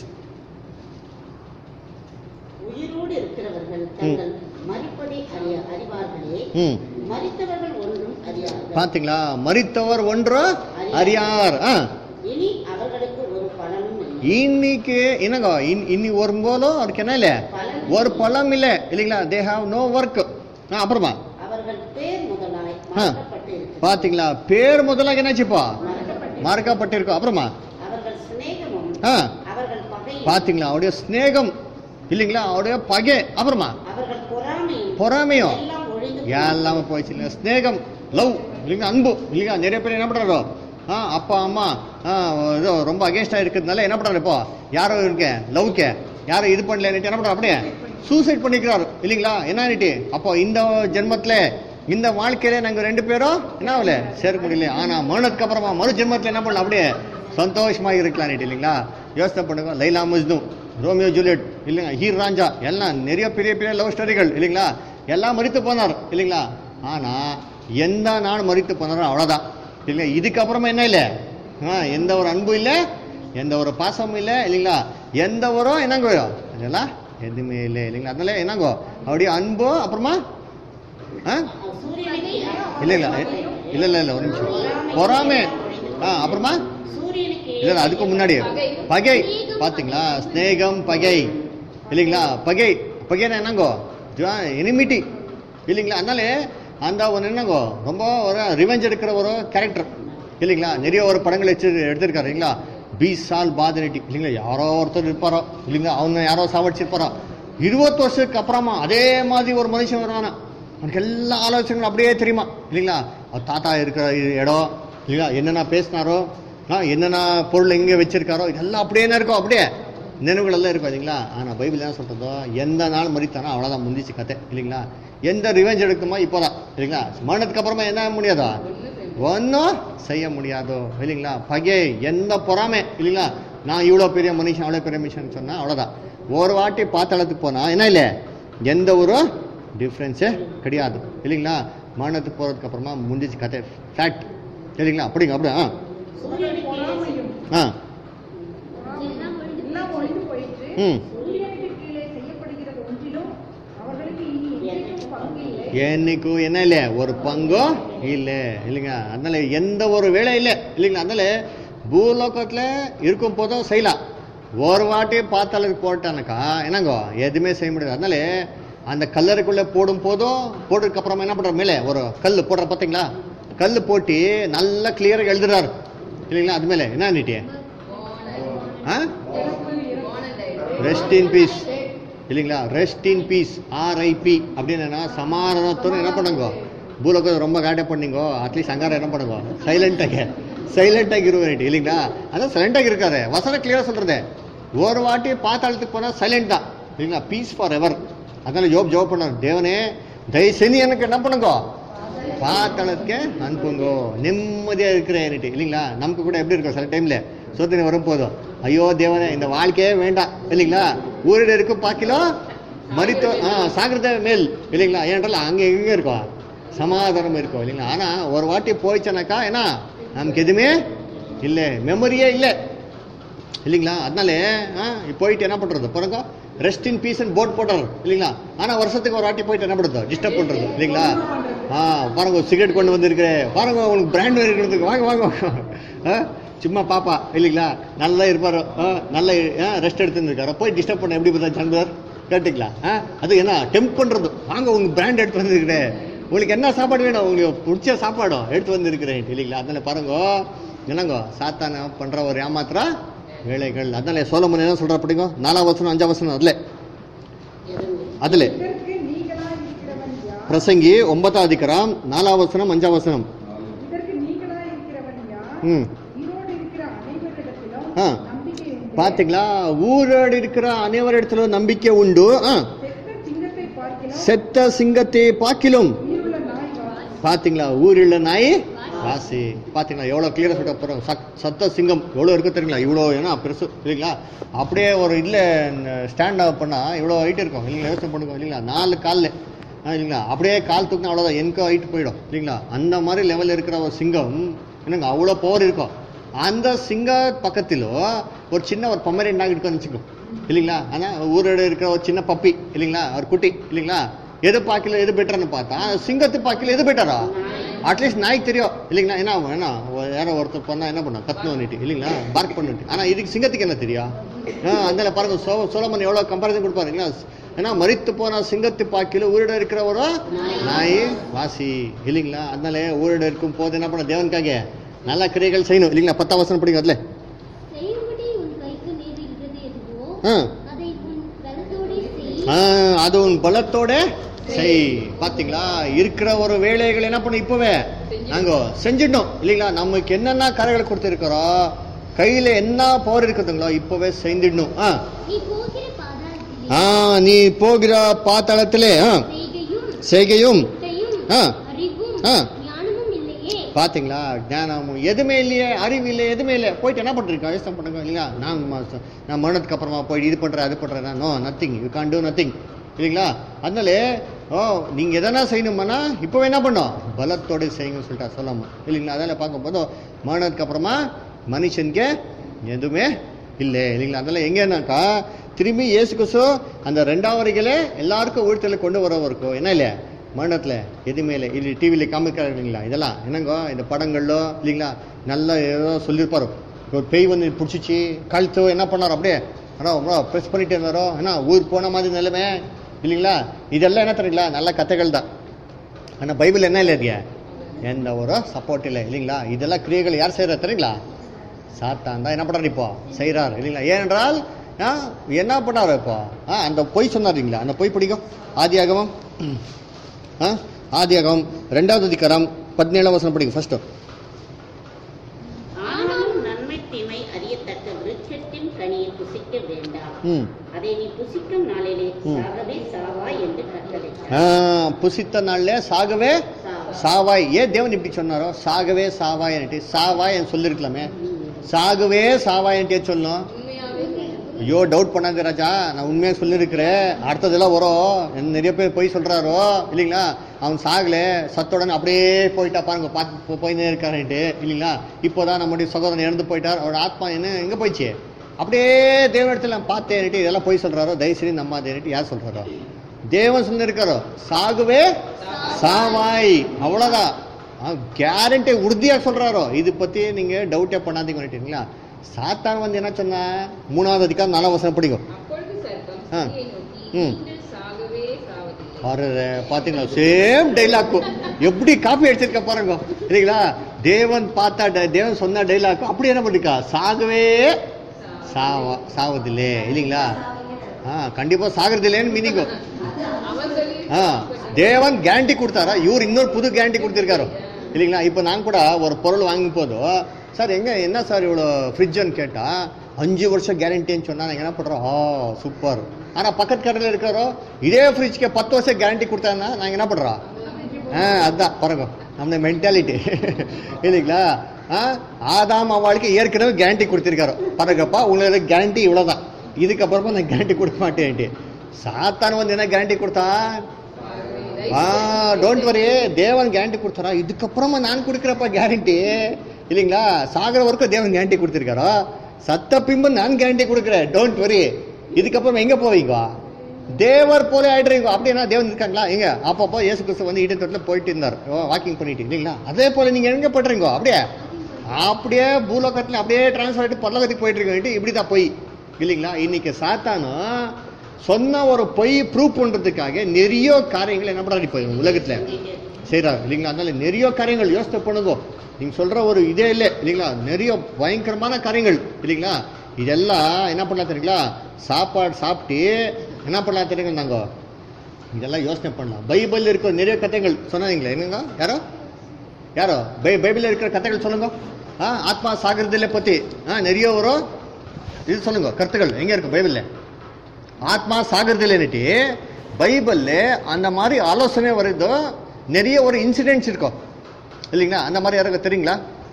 உயிரோடு இருக்கிறவர்கள் தங்கள் மறிப்பதை அறிய அறிவார்களே ம் மறித்தவர்கள் ஒன்றும் அறியார்கள் பார்த்தீங்களா மறித்தவர் ஒன்று அறியார் ஆ இனி அவர்களுக்கு ஒரு பலனும் இல்லை இன்னைக்கு என்னங்க இன்- இன்னி வரும்போதும் அதுக்கு என்ன இல்லை ஒரு பழம் இல்லை இல்லைங்களா தே ஹாவ் நோ ஒர்க் அப்புறமா அவர்கள் பேர் முதலாய் மறக்கப்பட்டு இருக்கிறது பாத்தீங்களா பேர் முதலாக என்னாச்சுப்பா மறக்கப்பட்டிருக்கும் அப்புறமா அவர்கள் சிநேகமும் ஆ அவர்கள் பகையும் பாத்தீங்களா அவருடைய ஸ்நேகம் இல்லைங்களா அவருடைய பகை அப்புறமா அவர்கள் பொறாமையும் பொறாமையும் எல்லாம் ஒழிந்து எல்லாமே போயிடுச்சு இல்லைங்க ஸ்நேகம் லவ் இல்லைங்க அன்பு இல்லைங்க நிறைய பேர் என்ன பண்றாரோ ஆ அப்பா அம்மா ஆ ஏதோ ரொம்ப அகேன்ஸ்டா இருக்கிறதுனால என்ன பண்றாரு இப்போ யாரோ இருக்க லவ்க்கு யாரும் இது பண்ணலன்னுட்டு என்ன பண்றாரு அப்படியே சூசைட் பண்ணிக்கிறாரு இல்லைங்களா என்னன்னுட்டு அப்போ இந்த ஜென்மத்துல இந்த வாழ்க்கையில நாங்க ரெண்டு பேரும் என்ன ஆகல சேர்க்க முடியல ஆனா மரணத்துக்கு அப்புறமா மறு ஜென்மத்துல என்ன பண்ணலாம் அப்படியே சந்தோஷமா இருக்கலாம் இல்லைங்களா யோசனை பண்ணுங்க லைலா மஜ்னு ரோமியோ ஜூலியட் இல்லைங்க ஹீர் ராஞ்சா எல்லாம் நிறைய பெரிய பெரிய லவ் ஸ்டோரிகள் இல்லைங்களா எல்லாம் மறித்து போனார் இல்லைங்களா ஆனா எந்த நாள் மறித்து போனாரோ அவ்வளவுதான் இல்லைங்களா இதுக்கப்புறமா என்ன இல்லை ஆ எந்த ஒரு அன்பு இல்லை எந்த ஒரு பாசமும் இல்லை இல்லைங்களா எந்த ஒரு என்னங்கோ இதெல்லாம் எதுவுமே இல்லை இல்லைங்களா அதனால என்னங்கோ அவருடைய அன்பு அப்புறமா ஆ சூரியனுக்கு இல்லை இல்லை இல்லை இல்லை இல்லை ஒரு நிமிஷம் பொறாமை ஆ அப்புறமா சூரியனுக்கு இல்ல இல்ல, அதுக்கு முன்னாடி பகை பாத்தீங்களா ஸ்நேகம் பகை இல்லைங்களா பகை பகைனா என்னங்கோ எனிமிட்டி இல்லைங்களா அதனால அந்த ஒரு என்னங்கோ ரொம்ப ஒரு ரிவெஞ்ச் எடுக்கிற ஒரு கேரக்டர் இல்லைங்களா நிறைய ஒரு படங்கள் வச்சு எடுத்திருக்காரு இல்லைங்களா பீஸ் சால் பாதரெட்டி இல்லைங்களா யாரோ ஒருத்தர் இருப்பாரோ இல்லைங்களா அவங்க யாரோ சாவடிச்சிருப்பாரோ இருபது வருஷத்துக்கு அப்புறமா அதே மாதிரி ஒரு மனுஷன் வருவானா அவனுக்கு எல்லா ஆலோசனைகளும் அப்படியே தெரியுமா இல்லைங்களா அவர் தாத்தா இருக்கிற இடம் இல்லைங்களா என்னென்ன பேசினாரோ ஆ, என்னென்ன பொருள் எங்கே வச்சிருக்காரோ இதெல்லாம் அப்படியே என்ன இருக்கும் அப்படியே நினைவுகள் எல்லாம் இருக்கும் இல்லைங்களா ஆனால் பைபிள் என்ன சொல்றதோ எந்த நாள் மறித்தானோ அவ்வளோதான் முந்திச்சு கதை இல்லைங்களா எந்த ரிவெஞ்ச் எடுக்குமோ இப்போதான் இல்லைங்களா மரணத்துக்கு அப்புறமா என்ன ஆக முடியாதோ ஒன்றும் செய்ய முடியாதோ இல்லைங்களா பகை எந்த பொறாமை இல்லைங்களா நான் இவ்வளோ பெரிய மனுஷன் அவ்வளோ பெரிய மனுஷன் சொன்னால் அவ்வளோதான் ஒரு வாட்டி பாத்தாளத்துக்கு போனால் என்ன இல்லை எந்த ஒரு டிஃப்ரென்ஸே கிடையாது இல்லைங்களா மரணத்துக்கு போகிறதுக்கு அப்புறமா முடிஞ்சிச்சு கதை ஃபேக்ட் இல்லைங்களா அப்படிங்க அப்படி ஆ பொறாமையும் ஆ எல்லாம் ஒழிந்து எல்லாம் ஒழிந்து போயிற்று ம் சூரியனுக்கு கீழே செய்யப்படுகிறது ஒன்றிலும் அவர்களுக்கு இனி என்றைக்கும் பங்கு இல்லை என்னைக்கும் என்ன இல்லை ஒரு பங்கும் இல்லை இல்லைங்க அதனால எந்த ஒரு வேலை இல்லை இல்லைங்களா அதனால பூலோகத்தில் இருக்கும் போதும் செய்யலாம் ஒரு வாட்டி பாத்தாளுக்கு போட்டானாக்கா என்னங்கோ எதுவுமே செய்ய முடியாது அதனால அந்த கல்லறைக்குள்ளே போடும் போதும் போட்டதுக்கு அப்புறமா என்ன பண்ற மேலே ஒரு கல் போடுற பார்த்தீங்களா கல் போட்டு நல்லா கிளியராக எழுதுறாரு இல்லைங்களா அது மேலே என்ன நீட்டி ஆ ரெஸ்ட் இன் பீஸ் இல்லைங்களா ரெஸ்ட் இன் பீஸ் ஆர்ஐபி அப்படின்னு சமாதானத்தோடு என்ன பண்ணுங்க பூலோகம் ரொம்ப காட்டை பண்ணீங்க அட்லீஸ்ட் அங்கார என்ன பண்ணுங்க சைலண்டாக சைலண்டாக இருவேன் இல்லைங்களா அதான் சைலண்டாக இருக்காரு வசனம் கிளியராக சொல்றது ஒரு வாட்டி பாத்தாளத்துக்கு போனால் சைலண்ட் தான் இல்லைங்களா பீஸ் ஃபார் எவர் அதனால ஜோப் ஜோப் பண்ணார் தேவனே தயவுசெய்து எனக்கு என்ன பண்ணுங்க பாத்தாளத்துக்கு அனுப்புங்கோ நிம்மதியாக இருக்கிறேன்ட்டு இல்லைங்களா நமக்கு கூட எப்படி இருக்கும் சில டைமில் சோதனை வரும் போதும் ஐயோ தேவனே இந்த வாழ்க்கையே வேண்டாம் இல்லைங்களா ஊரில் இருக்கும் பாக்கிலும் மரித்தோ ஆ சாகிரத மேல் இல்லைங்களா ஏன்றால் அங்கே எங்கே இருக்கும் சமாதானம் இருக்கும் இல்லைங்களா ஆனால் ஒரு வாட்டி போயிடுச்சுனாக்கா என்ன நமக்கு எதுவுமே இல்லை மெமரியே இல்லை இல்லைங்களா அதனால ஆ, இப்ப போயிட்டு என்ன பண்றது பாருங்க rest in peace and board போடுறாரு இல்லைங்களா ஆனா வருஷத்துக்கு ஒரு வாட்டி போயிட்டு என்ன பண்றது டிஸ்டர்ப் பண்றது இல்லைங்களா ஆ பாருங்க சிகரெட் கொண்டு வந்திருக்கிறேன் பாருங்க உங்களுக்கு பிராண்ட் இருக்கிறதுக்கு வாங்க வாங்க ஆ, சும்மா பாப்பா இல்லைங்களா நல்லா இருப்பாரு ஆ, நல்ல ரெஸ்ட் எடுத்துருக்காரு போய் டிஸ்டர்ப் பண்ண எப்படி பார்த்தா சந்தர் கேட்டுங்களா ஆ அது என்ன டெம்ப் பண்றது வாங்க உங்க பிராண்ட் எடுத்து வந்திருக்கிறேன் உங்களுக்கு என்ன சாப்பாடு வேணும் உங்களுக்கு பிடிச்ச சாப்பாடும் எடுத்து வந்திருக்கிறேன் இல்லைங்களா அதனால பாருங்க என்னங்க சாத்தான பண்ற ஒரு ஏமாத்திர வேலைகள் அதனால சோலமன் என்ன சொல்ற படிங்க நாலாம் வசனம் அஞ்சாம் வசனம் அதுல அதுல இதற்கு நீங்களா இருக்கிறவன் யார் பிரசங்கி ஒன்பதாம் அதிகாரம் நாலாம் வசனம் அஞ்சாம் வசனம் இதற்கு நீங்களா இருக்கிறவன் யார் ம் ஈரோடு இருக்கிற அனைவரிடத்திலும் ஆ. நம்பிக்கை உண்டு பாத்தீங்களா ஊரோடு இருக்கிற அனைவரிடத்துல நம்பிக்கை உண்டு ஆ. செத்த சிங்கத்தை பார்க்கிலும் செத்த சிங்கத்தை பாக்கிலும் உயிருள்ள நாய் வாசி. பாத்தீங்களா ஊரில் நாய் வாசி பாத்தீங்களா எவ்வளவு கிளியரா சொல்ல போறோம் சத்த சிங்கம் எவ்வளவு இருக்கு தெரியுங்களா இவ்வளோ ஏன்னா பெருசு இல்லைங்களா அப்படியே ஒரு இல்ல ஸ்டாண்ட் அப் பண்ணா இவ்வளோ ஹைட் இருக்கும் இல்லைங்களா யோசனை பண்ணுங்க இல்லைங்களா நாலு காலில் இல்லைங்களா அப்படியே கால் தூக்கினா அவ்வளோதான் எனக்கு ஹைட் போயிடும் இல்லைங்களா அந்த மாதிரி லெவலில் இருக்கிற ஒரு சிங்கம் என்னங்க அவ்வளோ பவர் இருக்கும் அந்த சிங்க பக்கத்திலோ ஒரு சின்ன ஒரு பொம்மரின் டாக் இருக்குன்னு வச்சுக்கோ இல்லைங்களா ஆனால் ஊரோட இருக்கிற ஒரு சின்ன பப்பி இல்லைங்களா ஒரு குட்டி இல்லைங்களா எது பாக்கில எது பெட்டர்னு பார்த்தா சிங்கத்து பாக்கில எது பெட்டரா அட்லீஸ்ட் நாய்க்கு தெரியும் இல்லைங்களா என்ன ஆகும்? என்ன ஒரு- யாரோ ஒருத்தர் பண்ணா என்ன பண்ணா கத்துன்னு வந்துட்டு இல்லைங்களா பார்க் பண்ணிட்டு ஆனா இதுக்கு சிங்கத்துக்கு என்ன தெரியும் ஆ, அதனால பாருங்க சோ சோழமன் எவ்வளவு கம்பாரிசன் கொடுப்பாரு இல்லைங்களா ஏன்னா மறித்து போன சிங்கத்து பாக்கில ஊரிட இருக்கிற ஒரு நாய் வாசி இல்லைங்களா அதனால ஊரிட இருக்கும் போது என்ன பண்ண தேவனுக்காக நல்ல கிரியைகள் செய்யணும் இல்லைங்களா பத்தாம் வசனம் படிங்க அதுல செய்யும்படி உன் கைக்கு நேரிடுகிறது எதுவோ ஆ. அதை உன் பலத்தோடே செய் ஆ, அது உன் பலத்தோட செய் பாத்தீங்களா இருக்கிற ஒரு வேலைகள் என்ன பண்ணு இப்பவே நாங்க செஞ்சிடணும் இல்லைங்களா நமக்கு என்னென்ன கரைகள் கொடுத்துருக்கிறோம் கையில என்ன பவர் இருக்குதுங்களோ இப்பவே செஞ்சிடணும் ஆ நீ போகிற பாதாளத்திலே ஆ நீ போகிற பாத்தாளத்திலே ஆ செய்கையும் செய்கையும் முட்டையும் ஆ. அறிவும் ஆ. ஞானமும் இல்லையே பாத்தீங்களா ஞானமும் எதுவுமே இல்லையே அறிவு இல்லை எதுவுமே இல்லை போயிட்டு என்ன பண்றீங்க யோசனை பண்ணுங்க இல்லைங்களா நான் ம- நான் மரணத்துக்கு அப்புறமா போய் இது பண்றேன் அது பண்றேன் no nothing you can do nothing இல்லைங்களா அதனால ஓ நீங்க எதனா செய்யணுமானா இப்போவே என்ன பண்ணோம் பலத்தோட செய்யுங்கன்னு சொல்லிட்டா சொல்லாம இல்லைங்களா அதனால பார்க்கும்போது மரணத்துக்கு அப்புறமா மனுஷனுக்கு எதுவுமே இல்லை இல்லைங்களா அதனால எங்கன்னாக்கா திரும்பி இயேசு கிறிஸ்து அந்த ரெண்டாவது வரைகளே எல்லாருக்கும் ஊழ்த்தல கொண்டு வரவருக்கும் என்ன இல்லை மரணத்தில் எதுவுமே இல்லை இது டிவியில் காமிக்கிறாங்க இல்லைங்களா இதெல்லாம் என்னங்கோ இந்த படங்கள்லோ இல்லைங்களா நல்லா ஏதோ சொல்லியிருப்பாரு ஒரு பேய் வந்து பிடிச்சிச்சு கழுத்து என்ன பண்ணார் அப்படியே ஆனால் ப்ரெஸ் பண்ணிட்டு இருந்தாரோ என்ன ஊர் போன மாதிரி நிலைமை இல்லைங்களா இதெல்லாம் என்ன தெரியுங்களா நல்ல கதைகள் தான் ஆனால் பைபிள் என்ன இல்லை இருக்கு எந்த ஒரு சப்போர்ட் இல்லை இல்லைங்களா இதெல்லாம் கிரியைகள் யார் செய்கிறா தெரியுங்களா சாத்தான் தான் என்ன பண்றாரு இப்போ செய்றார் இல்லைங்களா ஏனென்றால் ஆ, என்ன பண்ணாரு இப்போ ஆ, அந்த பொய் சொன்னார் இல்லைங்களா அந்த பொய் பிடிக்கும் ஆதியாகமம் ம். ஆ ஆதியாகமம் ரெண்டாவது அதிகாரம் பதினேழாம் வசனம் படிக்கும் ஃபர்ஸ்ட் ஆனாலும் நன்மை தீமை அறியத்தக்க விருட்சத்தின் கனியை புசிக்க வேண்டாம் ம் அதை நீ புசிக்கும் நாளிலே ம். சாகவே சாவா என்று கட்டளையிட்டார் ஆ, புசித்த நாள்ல சாகவே சாவா. சாவாய் ஏன் தேவன் இப்படி சொன்னாரோ சாகவே சாவாய் சாவாய் சொல்லிருக்கலாமே சாகவே சாவாய்ன்ட்டே சொல்லணும் உண்மையாவே ஐயோ டவுட் பண்ணாத ராஜா நான் உண்மையா சொல்லியிருக்கிறேன் அடுத்ததெல்லாம் வரும் என்ன நிறைய பேர் போய் சொல்றாரோ இல்லைங்களா அவன் சாகல சத்தோடனே அப்படியே போயிட்டா பாருங்க பார்த்து போயினே இருக்காருன்ட்டு இல்லைங்களா இப்போதான் நம்முடைய சகோதரன் இறந்து போயிட்டார் அவரோட ஆத்மா என்ன எங்க போயிடுச்சு அப்படியே தேவனிடத்துல நான் பார்த்தேன்ட்டு இதெல்லாம் போய் சொல்றாரோ தயவுசெய்து நம்பாதேன்ட்டு யார் சொல்றாரோ தேவன் சொல்லியிருக்காரோ சாகுவே சாவாய் அவ்வளவுதான் கேரண்டி உறுதியா சொல்றாரோ இது பத்தி நீங்க டவுட்டே பண்ணாதீங்க பண்ணிட்டீங்களா சாத்தான் வந்து என்ன சொன்னா மூணாவது அதிகாரம் நாலாம் வசனம் பிடிக்கும் அப்பொழுது சர்ப்பம் ஆ. ஸ்திரியை நோக்கி ம். நீங்கள் சாகவே சாவதில்லை பாரு பாத்தீங்களா சேம் டைலாக் எப்படி காப்பி அடிச்சிருக்க பாருங்க இல்லைங்களா தேவன் பார்த்தா ட- தேவன் சொன்ன டைலாக் அப்படி என்ன பண்ணிருக்கா சாகவே சாவ சாவதில்லே இல்லைங்களா ஆ கண்டிப்பா சாகிறதில்லேன்னு மீனிங் அவன் சொல்லி ஆ தேவன் கேரண்டி கொடுத்தாரா இவர் இன்னொரு புது கேரண்டி கொடுத்திருக்காரு இல்லைங்களா இப்போ நான் கூட ஒரு பொருள் வாங்கும் போதும் சார் எங்க என்ன சார் இவ்வளோ ஃப்ரிட்ஜுன்னு கேட்டா அஞ்சு வருஷம் கேரண்டின்னு சொன்னா நாங்கள் என்ன பண்றோம் ஆ சூப்பர் ஆனா பக்கத்து கடையில் இருக்கிறோ இதே ஃப்ரிட்ஜ்க்கு பத்து வருஷம் கேரண்டி கொடுத்தாங்கன்னா நாங்கள் என்ன பண்றோம் ஆ அதான் பாருங்க நம்ம மென்டாலிட்டி இல்லைங்களா ஆ ஆதாம் அவளுக்கு ஏற்கனவே கேரண்டி கொடுத்திருக்காரு பாருங்கப்பா உங்களுக்கு கேரண்டி இவ்வளவுதான் இதுக்கப்புறமா நான் கேரண்டி கொடுக்க மாட்டேன்ட்டு சாத்தான் வந்து என்ன கேரண்டி கொடுத்தான் ஆ டோன்ட் வரி தேவன் கேரண்டி கொடுத்தாரா இதுக்கப்புறமா நான் கொடுக்குறப்ப கேரண்டி இல்லைங்களா சாகர வரைக்கும் தேவன் கேரண்டி கொடுத்துருக்காரோ சத்த பிம்பு நான் கேரண்டி கொடுக்குறேன் டோன்ட் வரி இதுக்கப்புறம் எங்க போவீங்க தேவர் போல ஆயிடுறீங்க அப்படின்னா தேவன் இருக்காங்களா எங்க அப்பப்போ இயேசு கிறிஸ்து வந்து ஈட்டு தொட்டில் போயிட்டு இருந்தார் வாக்கிங் பண்ணிட்டு இல்லைங்களா அதே போல நீங்க எங்க பண்றீங்க அப்படியே அப்படியே பூலோகத்துல அப்படியே டிரான்ஸ்ஃபர் ஆகிட்டு பரலோகத்துக்கு போயிட்டு இருக்கீங்க இப்படி தான் போய் இல்லைங்களா இன்னைக்கு சாத்தானும் சொன்ன ஒரு பொய் ப்ரூவ் பண்றதுக்காக நிறைய காரியங்கள் என்ன பண்றாரு இப்போ உலகத்துல செய்றாரு இல்லைங்களா அதனால நிறைய காரியங்கள் யோசனை பண்ணுங்க நீங்க சொல்ற ஒரு இதே இல்லை இல்லைங்களா நிறைய பயங்கரமான காரியங்கள் இல்லைங்களா இதெல்லாம் என்ன பண்ணலாம் தெரியுங்களா சாப்பாடு சாப்பிட்டு என்ன பண்ணலாம் தெரியுங்க நாங்க இதெல்லாம் யோசனை பண்ணலாம் பைபிள் இருக்கிற நிறைய கதைகள் சொன்னாங்களே என்னங்க யாரோ யாரோ பை பைபிளில் இருக்கிற கதைகள் சொல்லுங்க ஆ ஆத்மா சாகிறதில்லை பத்தி ஆ நிறைய வரும் இது சொல்லுங்க கருத்துக்கள் எங்க இருக்கு பைபிள்ல ஆத்மா சாகிறதில்லைன்னுட்டு பைபிள்ல அந்த மாதிரி ஆலோசனை வருதோ நிறைய ஒரு இன்சிடென்ட்ஸ் இருக்கும் இல்லைங்களா அந்த மாதிரி யாருக்கு தெரியுங்களா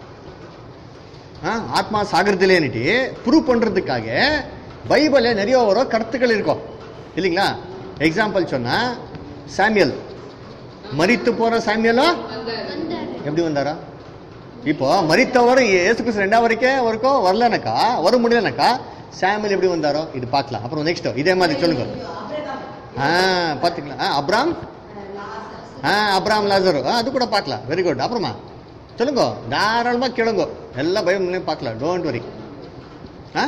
ஆ ஆத்மா சாகிறதில்லைன்னுட்டு ப்ரூவ் பண்றதுக்காக பைபிள்ல நிறைய ஒரு கருத்துக்கள் இருக்கும் இல்லைங்களா எக்ஸாம்பிள் சொன்னா சாமியல் மரித்து போற சாமியலோ வந்தார் வந்தாரு எப்படி வந்தாரா இப்போ மரித்தவர் இயேசு கிறிஸ்து ரெண்டாவது வரைக்கும் வரைக்கும் வரலனாக்கா வர முடியலனாக்கா சாமியல் எப்படி வந்தாரோ இது பார்க்கலாம் அப்புறம் நெக்ஸ்ட் இதே மாதிரி சொல்லுங்க ஆ பாத்தீங்களா ஆ அப்ராம் ஆ அப்ராம் லாசர் ஆ அது கூட பார்க்கலாம் வெரி குட் அப்புறமா சொல்லுங்க தாராளமா கேளுங்க எல்லா பயம் பார்க்கலாம் டோன்ட் வரி ಆ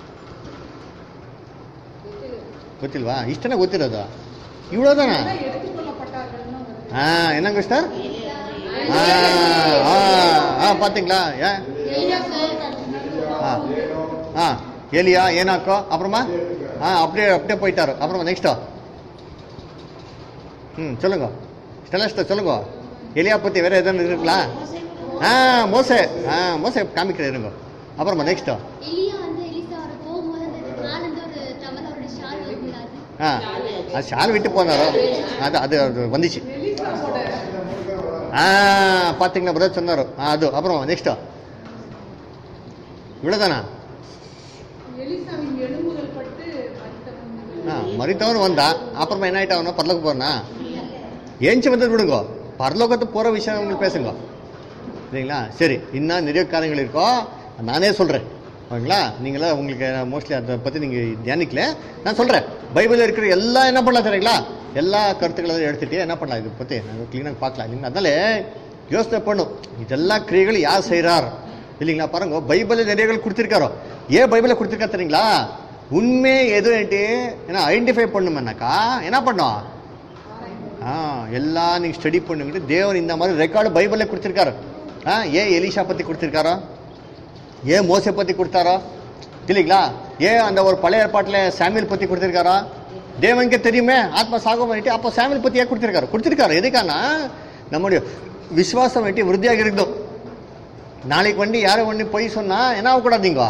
ಗೊತ್ತಿಲ್ವಾ ಇಷ್ಟನೇ ಗೊತ್ತಿರೋದು ಇವಳೋದನ எடுத்துக்கொள்ளப்பட்டார்கள்னு வருது. ஆ என்னங்க சிஸ்டர் ஆ ஆ ஆ பாத்தீங்களா ஏ ஆ ஆ எலியா ஏனாக்கோ அப்புறமா ஆ அப்படியே அப்படியே போயிட்டாரு அப்புறமா நெக்ஸ்ட்டோ ம் சொல்லுங்க ஸ்டெலஸ்ட சொல்லுங்க எலியா பத்தி வேற எதுவும் இருக்குங்களா ஆ மோசே ஆ மோசே காமிக்கிறேன் இருங்க அப்புறமா நெக்ஸ்ட்டோ எலியா வந்து எலிசா அவர் போகும்போது அந்த காலந்து ஒரு டவல் அவருடைய ஷால் வைக்கிறாரு ஆ அது ஷால் விட்டு போனாரோ அது அது அது வந்துச்சு ஆ பாத்தீங்களா பிரதர் சொன்னாரு ஆ, அது அப்புறம் நெக்ஸ்ட் இவ்வளவுதானா எலிசாவின் எலும்புகள் பட்டு மரித்தவன் ஆ மறித்தவன் வந்தா அப்புறமா என்ன ஆயிட்டா அவனா பரலோக போறனா ஏஞ்சி வந்து விடுங்க பரலோகத்துக்கு போற விஷயம் உங்களுக்கு பேசுங்க சரிங்களா சரி இன்னும் நிறைய காரியங்கள் இருக்கோ நானே சொல்றேன் ஓகேங்களா நீங்களா உங்களுக்கு மோஸ்ட்லி அதை பத்தி நீங்க தியானிக்கல நான் சொல்றேன் பைபிள் இருக்கிற எல்லாம் என்ன பண்ணலாம் தெரியுங்களா எல்லா கருத்துக்களை எடுத்துட்டு என்ன பண்ணலாம் இதை பத்தி நாங்கள் கிளீனாக பார்க்கலாம் இல்லைங்களா அதனால யோசனை பண்ணும் இதெல்லாம் கிரியைகள் யார் செய்றார் இல்லைங்களா பாருங்க பைபிள் நிறையகள் கொடுத்துருக்காரோ ஏன் பைபிளை கொடுத்துருக்கா தெரியுங்களா உண்மை எது ஏன்னா ஐடென்டிஃபை பண்ணுமென்னாக்கா என்ன பண்ணோம் ஆ எல்லாம் நீங்க ஸ்டடி பண்ணுங்கிட்டு தேவன் இந்த மாதிரி ரெக்கார்டு பைபிள்ல கொடுத்துருக்காரு ஆ ஏன் எலிஷா பத்தி கொடுத்துருக்காரோ ஏன் மோசை பற்றி கொடுத்தாரோ இல்லைங்களா ஏன் அந்த ஒரு பழைய ஏற்பாட்டில் சாமியல் பற்றி கொடுத்துருக்காரோ தேவனுக்கே தெரியுமே ஆத்மா சாகம் பண்ணிட்டு அப்போ சாமியல் பற்றி ஏன் கொடுத்துருக்காரு கொடுத்துருக்காரு எதுக்கானா நம்முடைய விசுவாசம் வந்துட்டு விருத்தியாக இருக்கணும் நாளைக்கு வண்டி யாரும் வண்டி பொய் சொன்னா என்ன ஆகக்கூடாதீங்க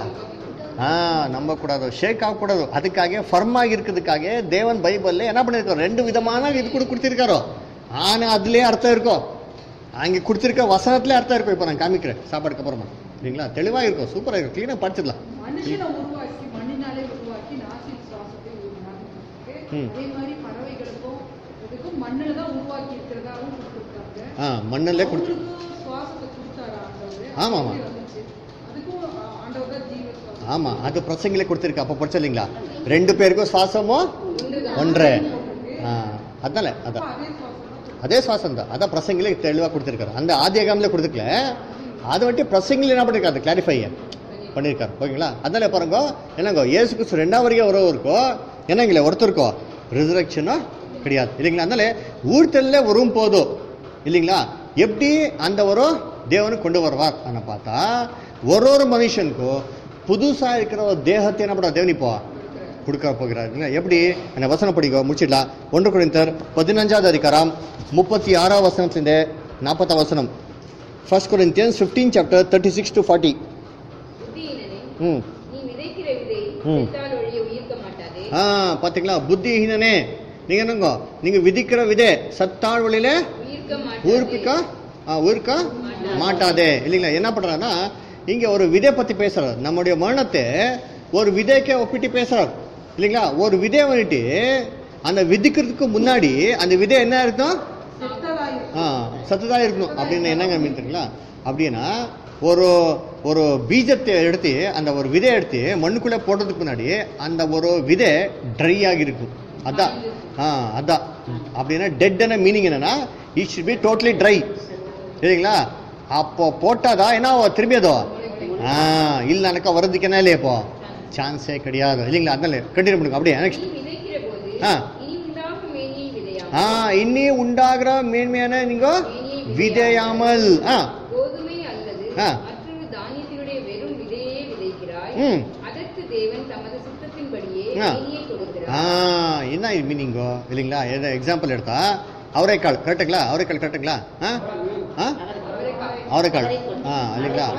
ஆ நம்பக்கூடாது ஷேக் ஆகக்கூடாது அதுக்காக ஃபர்மாக இருக்கிறதுக்காக தேவன் பைபிளில் என்ன பண்ணியிருக்கோம் ரெண்டு விதமான இது கூட கொடுத்துருக்காரோ ஆனால் அதுலேயே அர்த்தம் இருக்கும் அங்கே கொடுத்துருக்க வசனத்திலே அர்த்தம் இருக்கும் இப்போ நான் காமிக்கிறேன் சாப்பாடுக்கு அப்புறமா சரிங்களா தெளிவாக இருக்கும் சூப்பராக இருக்கும் க்ளீனாக படிச்சிடலாம் மனுஷனை உருவாக்கி மண்ணினாலே உருவாக்கி நாசில் சுவாசத்தை ஊதினார் ம். அதே மாதிரி பறவைகளுக்கும் இதுக்கும் மண்ணில் தான் உருவாக்கி இருக்கிறதாவும் கொடுத்துருக்காங்க ஆ மண்ணிலே கொடுத்து அவங்களுக்கும் சுவாசத்தை கொடுத்தாரா ஆண்டவர் ஆமா, ஆமா. அது வந்துச்சு. அதுக்கும் ஆ- ஆண்டவர் தான் ஜீவ சுவாசம் ஆமாம் அது பிரசங்கிலே கொடுத்துருக்கு அப்போ படிச்ச இல்லைங்களா ரெண்டு பேருக்கும் சுவாசமோ ஒன்றே ஆ அதனால அதான் அதே சுவாசம் தான் அதே சுவாசம் தான் அதான் பிரசங்கிலே தெளிவாக கொடுத்துருக்காரு அந்த ஆதியாகாமில் கொடுத்துக்கல அது வந்துட்டு பிரசங்கில் என்ன பண்ணிருக்காரு கிளாரிஃபை பண்ணியிருக்காரு ஓகேங்களா அதனால பாருங்க என்னங்க ஏசு கிறிஸ்து ரெண்டாம் வரைக்கும் உறவு இருக்கோ என்னங்களே ஒருத்தருக்கோ ரிசரக்ஷனும் கிடையாது இல்லைங்களா அதனால ஊர்த்தல்ல வரும் போதும் இல்லைங்களா எப்படி அந்த ஒரு தேவனுக்கு கொண்டு வருவார் அன பார்த்தா ஒரு ஒரு மனுஷனுக்கும் புதுசா இருக்கிற ஒரு தேகத்தை என்ன பண்ணுற தேவன் இப்போ கொடுக்க போகிறார் இல்லைங்களா? எப்படி அந்த வசனம் படிக்க முடிச்சிடலாம் ஒன்று குறைந்தர் பதினஞ்சாவது அதிகாரம் முப்பத்தி ஆறாம் வசனத்திலிருந்து நாற்பத்தாம் வசனம் first Corinthians fifteen chapter thirty six to forty புத்தியினனே ம் நீ விதைக்கிற விதை ம். செத்தால் ஒழிய உயிர்க்க மாட்டாதே ஆ பார்த்தீங்களா புத்திஹீனனே நீங்க என்னங்க நீங்க விதிக்கிற விதை சத்தாழ் வழியில உயிர்க்க ஊருப்பிக்க மாட்டாதே ஆ, ஊருக்க மாட்டாதே இல்லைங்களா என்ன பண்றாருன்னா இங்க ஒரு விதை பத்தி பேசுறாரு நம்முடைய மரணத்தை ஒரு விதைக்கே ஒப்பிட்டு பேசுறாரு இல்லைங்களா ஒரு விதை வந்துட்டு அந்த விதிக்கிறதுக்கு முன்னாடி அந்த விதை என்ன இருக்கும் செத்ததாயிருக்கு ஆ சத்துதான் இருக்கணும் அப்படின்னு என்னங்க மீன் தெரியுங்களா அப்படின்னா ஒரு ஒரு பீஜத்தை எடுத்து அந்த ஒரு விதை எடுத்து மண்ணுக்குள்ளே போடுறதுக்கு முன்னாடி அந்த ஒரு விதை ட்ரை ஆகிருக்கும் அதான் ஆ அதான் அப்படின்னா டெட்ன மீனிங் என்னன்னா it should be totally dry சரிங்களா அப்போ போட்டாதான் என்ன ஆகும் திரும்பி அதோ ஆ இல்லை எனக்கா வர்றதுக்கு என்ன இல்லையா இப்போ சான்ஸே கிடையாது இல்லைங்களா அதனால கண்டினியூ பண்ணுங்க அப்படியே நெக்ஸ்ட் நீ விதைக்கிற போது ஆ. இனி உண்டாகும் மேனியை விதையாமல் ஆ இன்னி உண்டாகிற மேன்மையான நீங்க விதையாமல் ஆ கோதுமை அல்லது ஆ. மற்றொரு தானியத்தினுடைய வெறும் விதையே விதைக்கிறாய் ம். அதற்கு தேவன் தமது சித்தத்தின்படியே ஆ. மேனியை ஆ கொடுக்கிறார் என்ன மீனிங்கோ இல்லைங்களா எதை எக்ஸாம்பிள் எடுத்தா அவரைக்கால் கரெக்டுங்களா அவரைக்கால் கரெக்டுங்களா ஆ ஆ அவரைக்கால் ஆ இல்லைங்களா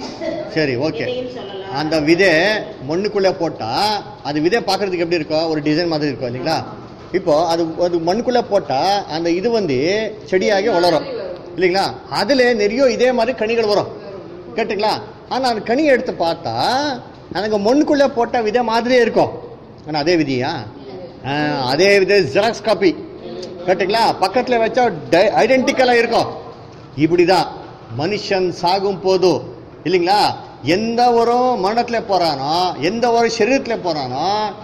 சரி ஓகே விதையும் சொல்லலாம் அந்த விதை மண்ணுக்குள்ளே போட்டா அது விதை பார்க்கறதுக்கு எப்படி இருக்கும் ஒரு டிசைன் மாதிரி இருக்கும் இல்லைங்களா இப்போ அது அது மண்ணுக்குள்ளே போட்டா அந்த இது வந்து செடியாகி வளரும் இல்லைங்களா அதுல நிறைய இதே மாதிரி கனிகள் வரும் கேட்டுங்களா ஆனா அந்த கனியை எடுத்து பார்த்தா எனக்கு மண்ணுக்குள்ளே போட்ட விதை மாதிரியே இருக்கும் ஆனா அதே விதியா ஆ, அதே வித ஜெராக்ஸ் காப்பி கேட்டுங்களா பக்கத்துல வச்சா ஐடென்டிக்கலா இருக்கும் இப்படிதான் மனுஷன் சாகும் போது இல்லைங்களா எந்த ஒரு மரணத்துல போறானோ எந்த ஒரு சரீரத்துல போறானோ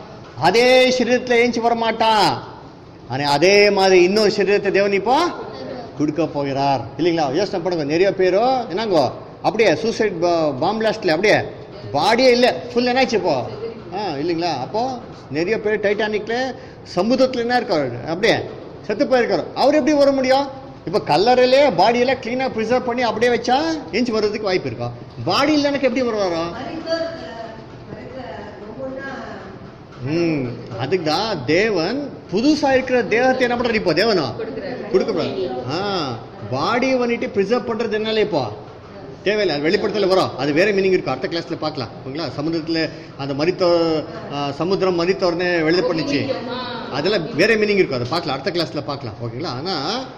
அதே சரீரத்துல ஏஞ்சி வர மாட்டான் ஆனா அதே மாதிரி இன்னொரு சரீரத்தை தேவன் இப்போ கொடுக்க போகிறார் இல்லைங்களா யோசனை பண்ணுங்க நிறைய பேரும் என்னங்கோ அப்படியே சூசைட் பாம் பிளாஸ்ட்ல அப்படியே பாடியே இல்லை ஃபுல் என்னாச்சு இப்போ ஆ இல்லைங்களா அப்போ நிறைய பேர் டைட்டானிக்ல சமுத்திரத்துல என்ன இருக்காரு அப்படியே செத்து போயிருக்காரு அவர் எப்படி வர முடியும் இப்போ கல்லறையிலே பாடியெல்லாம் க்ளீனாக ப்ரிசர்வ் பண்ணி அப்படியே வச்சா எஞ்சி வர்றதுக்கு வாய்ப்பு இருக்கும் பாடி இல்லைனாக்க எப்படி வருவாரோ மரித்தோர் மரித்த ஒவ்வொன்றா ம் அதுக்கு தான் தேவன் புதுசா இருக்கிற தேகத்தை என்ன பண்றாரு இப்போ தேவனா கொடுக்க ஆ பாடி வந்துட்டு ப்ரிசர்வ் பண்றது என்னால இப்போ தேவையில்லை அது வெளிப்படுத்தல வரும் அது வேற மீனிங் இருக்கும் அடுத்த கிளாஸ்ல பார்க்கலாம் ஓகேங்களா சமுத்திரத்துல அந்த மரித்தோ ஆ, சமுத்திரம் மரித்தோர்னு எழுத பண்ணிச்சு அதெல்லாம் வேற மீனிங் இருக்கும் அதை பார்க்கலாம் அடுத்த கிளாஸ்ல பார்க்கலாம் ஓகேங்களா ஆனா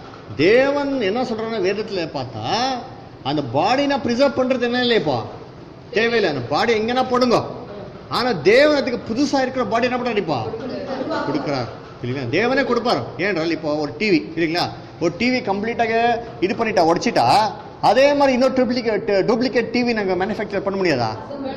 தேவன் என்ன சொல்றாருன்னா வேதத்துல பார்த்தா அந்த பாடினா ப்ரிசர்வ் பண்றது என்ன இல்லை இப்போ தேவையில்லை அந்த பாடி எங்கன்னா போடுங்க ஆனா தேவன் அதுக்கு புதுசா இருக்கிற பாடி என்ன பண்றாரு இப்போ கொடுக்குறார் இல்லைங்களா தேவனே கொடுப்பார் ஏன்றால் இப்போ ஒரு டிவி இல்லைங்களா ஒரு டிவி கம்ப்ளீட்டாக இது பண்ணிட்டா உடைச்சிட்டா அதே மாதிரி இன்னொரு டூப்ளிகேட் டூப்ளிகேட் டிவி நாங்கள் மேனுஃபேக்சர் பண்ண முடியாதா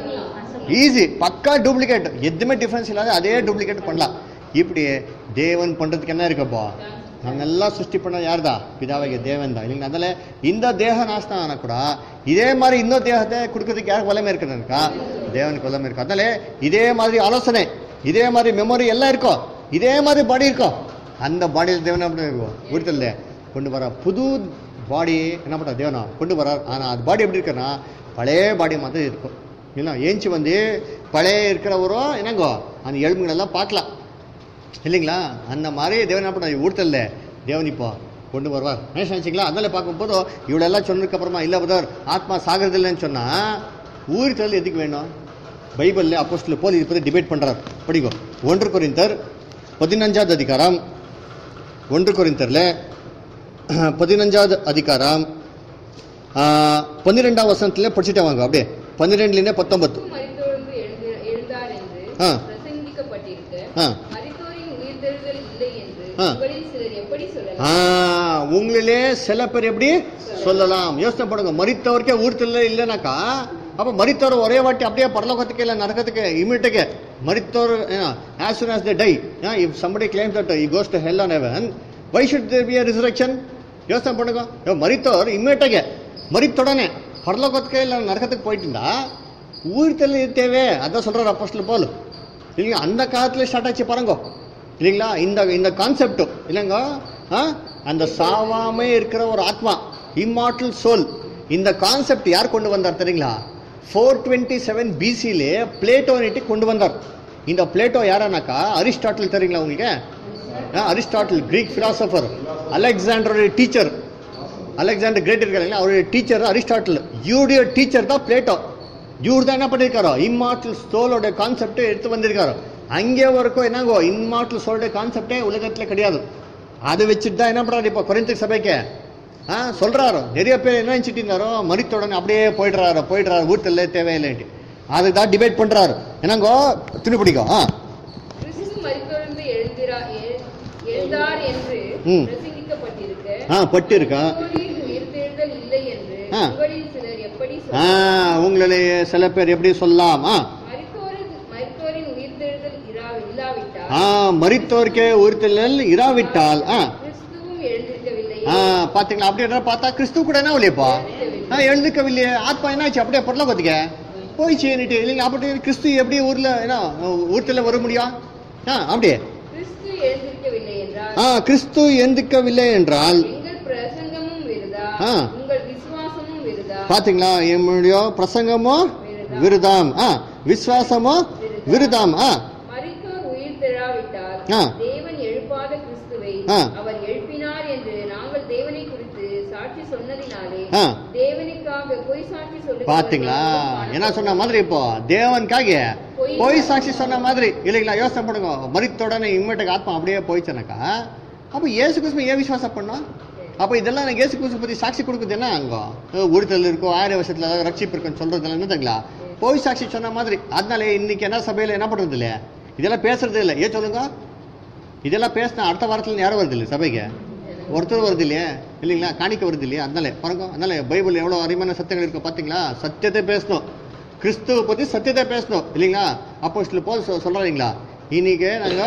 ஈஸி பக்கா டூப்ளிகேட் எதுவுமே டிஃபரன்ஸ் இல்லாத அதே டூப்ளிகேட் பண்ணலாம் இப்படி தேவன் பண்றதுக்கு என்ன இருக்கப்போ நாங்கெல்லாம் சிருஷ்டி பண்ண யார்தா பிதாவாகிய தேவன் தான் இல்லைங்களா அதனால இந்த தேக நாசனம் ஆனா கூட இதே மாதிரி இன்னொரு தேகத்தை கொடுக்கறதுக்கு யாருக்கு வல்லமை இருக்குதுக்கா தேவனுக்கு வல்லமை இருக்கும் அதனால இதே மாதிரி ஆலோசனை இதே மாதிரி மெமரி எல்லாம் இருக்கும் இதே மாதிரி பாடி இருக்கும் அந்த பாடியில் தேவன் அப்படி இருக்கும் உறுத்தல்ல கொண்டு வர புது பாடி என்ன பண்ற தேவனா கொண்டு வரார் ஆனா அது பாடி எப்படி இருக்குன்னா பழைய பாடி மாதிரி இருக்கும் என்ன ஏஞ்சி வந்து பழைய இருக்கிறவரோ என்னங்கோ அந்த எலும்புகளெல்லாம் பார்க்கலாம் இல்லைங்களா அந்த மாதிரி தேவன் என்ன பண்ண ஊர்த்தல்ல தேவன் இப்போ கொண்டு வருவார் என்ன நினைச்சிங்களா அதனால பார்க்கும்போது இவ்வளெல்லாம் சொன்னதுக்கு அப்புறமா இல்லை பதர் ஆத்மா சாகிறது இல்லைன்னு சொன்னா ஊர்த்தல் எதுக்கு வேணும் பைபிளில் அப்போஸ்டில் போல் இது பற்றி டிபேட் பண்ணுறார் படிக்கும் ஒன்று கொரிந்தர் பதினஞ்சாவது அதிகாரம் ஒன்று கொரிந்தரில் பதினஞ்சாவது அதிகாரம் பன்னிரெண்டாம் வசனத்தில் படிச்சுட்டே வாங்க அப்படியே பன்னிரெண்டுலேருந்தே பத்தொன்பது மரித்தோர்ந்து எழுந்து எழுந்தார் என்று ஆ. பிரசங்கிக்கப்பட்டிருக்க ஆ மரித்தோரின் உயிர்த்தெழுதல் இல்லை என்று ஆ. உங்களில் சிலர் எப்படி சொல்லலாம் ஆ, உங்களிலே சில பேர் எப்படி சொல்லலாம் யோசனை பண்ணுங்க மரித்தவருக்கே ஊர்த்துல இல்லைனாக்கா அப்ப மரித்தவர் ஒரே வாட்டி அப்படியே பரலோகத்துக்கு இல்லை நரகத்துக்கு இமீடியட்டுக்கு மரித்தவர் as soon as they die yeah, if somebody claims that he goes to hell on heaven why should there be a resurrection யோசனை பண்ணுங்க இவன் மரித்தவர் இம்மீடியட்டாக மரித்தொடனே பரலோகத்துக்கு இல்லை நரகத்துக்கு போயிட்டு இருந்தா ஊர்த்தல் தேவை அதான் சொல்றாரு அப்போஸ்டல் போல் இல்லைங்க அந்த காலத்துல ஸ்டார்ட் ஆச்சு பாருங்க இல்லைங்களா இந்த இந்த கான்செப்ட் இல்லைங்க ஆ? அந்த சாவாமே இருக்கிற ஒரு ஆத்மா இம்மார்டல் சோல் இந்த கான்செப்ட் யார் கொண்டு வந்தார் தெரியுங்களா ஃபோர் டுவெண்ட்டி செவன் பிசிலே பிளேட்டோனிட்டி கொண்டு வந்தார் இந்த பிளேட்டோ யாரானாக்கா அரிஸ்டாட்டில் தெரியுங்களா உங்களுக்கு ஆ, அரிஸ்டாட்டில் கிரீக் பிலாசபர் அலெக்சாண்டருடைய டீச்சர் அலெக்சாண்டர் கிரேட் இருக்காங்க அவருடைய டீச்சர் அரிஸ்டாட்டில் இவருடைய டீச்சர் தான் பிளேட்டோ இவர் தான் என்ன பண்ணியிருக்காரோ இம்மார்டல் சோலோட கான்செப்டை எடுத்து வந்திருக்காரோ அங்கே வரைக்கும் என்னங்கோ இம்மார்டல் சோலோட கான்செப்டே உலகத்தில் கிடையாது அதை வச்சுட்டு தான் என்ன பண்ணுறாரு இப்போ குறைந்த சபைக்கு ஆ சொல்கிறாரோ நிறைய பேர் என்ன நினச்சிட்டு இருந்தாரோ மரித்தோடனே அப்படியே போயிடுறாரு போயிடுறாரு வீட்டில் தேவையில்லைன்ட்டு அதுக்கு தான் டிபேட் பண்ணுறாரு என்னங்கோ துணி பிடிக்கும் ஆ கிறிஸ்து மரித்தோர்ந்து எழுந்திரா எழு- எழுந்தார் என்று ம். பிரசங்கிக்கப்பட்டிருக்க ஆ பட்டு இருக்கா மரித்தோரின் உயிர்த்தெழுதல் இல்லை என்று ஆ. உங்களில் சிலர் எப்படி ஆ சொல்லலாம் உங்களிலேயே சில பேர் எப்படி சொல்லலாம் ஆ மரித்தோரின் மரித்தோரின் உயிர்த்தெழுதல் இரா- இல்லாவிட்டால் ஆ மரித்தோர்க்கே உறுத்தல் இராவிட்டால் ஆ கிறிஸ்துவும் எழுந்திருக்கவில்லை ஆ பாத்தீங்களா அப்படி என்ன பார்த்தா கிறிஸ்து கூட என்ன இல்லையப்பா ஆ எழுந்துக்கவில்லையே ஆத்மா என்னாச்சு அப்படியே பரலோகத்துக்கு போயிச்சு என்னட்டு இல்லைங்க அப்படி கிறிஸ்து எப்படி ஊர்ல என்ன ஊர்த்துல வர முடியும் ஆ அப்படியே கிறிஸ்து எழுந்திருக்கவில்லை என்றால் ஆ கிறிஸ்து எந்திக்கவில்லை என்றால் எங்கள் பிரசங்கமும் விருதா ஆ. உங்கள் விசுவாசமும் விருதா பாத்தீங்களா என்னுடைய பிரசங்கமோ விருதாம் ஆ விசுவாசமோ விருதாம் ஆ மரித்தோர் உயிர் தெழாவிட்டால் ஆ. தேவன் எழுப்பாத கிறிஸ்துவை ஆ. அவர் எழுப்பினார் என்று நாங்கள் தேவனை குறித்து சாட்சி சொன்னதினாலே ஆ. தேவனுக்காக பொய் சாட்சி சொல்லுகிறவர்களாக பாத்தீங்களா காணப்படும். என்ன சொன்ன மாதிரி இப்போ தேவனுக்காக பொய் பொய் சாட்சி சொன்ன மாதிரி இல்லைங்களா யோசனை பண்ணுங்க மரித்தோடனே இம்மட்டுக்கு ஆத்மா அப்படியே போயிடுச்சுனாக்கா அப்போ இயேசு கிறிஸ்து ஏன் விசுவாசம் பண்ணோம் அப்போ இதெல்லாம் எனக்கு இயேசு கிறிஸ்து பத்தி சாட்சி கொடுக்குது என்ன அங்க உடுத்தல் இருக்கும் ஆயிரம் வருஷத்துல ரட்சிப்பு இருக்குன்னு சொல்றதுல என்னதுங்களா பொய் சாட்சி சொன்ன மாதிரி அதனால இன்னைக்கு என்ன சபையில என்ன பண்றது இல்லையா இதெல்லாம் பேசுறது இல்லை ஏன் சொல்லுங்க இதெல்லாம் பேசினா அடுத்த வாரத்துல யாரும் வருது இல்லை சபைக்கு ஒருத்தர் வருது இல்லையா இல்லைங்களா காணிக்க வருது இல்லையா அதனால பாருங்க அதனால பைபிள் எவ்வளோ அருமையான சத்தியங்கள் இருக்கு பார்த்தீங்களா சத்தியத்தை பேசணும் கிறிஸ்துவை பற்றி சத்தியத்தை பேசணும் இல்லைங்களா அப்போ சில போல் சொ சொல்கிறீங்களா இன்னைக்கு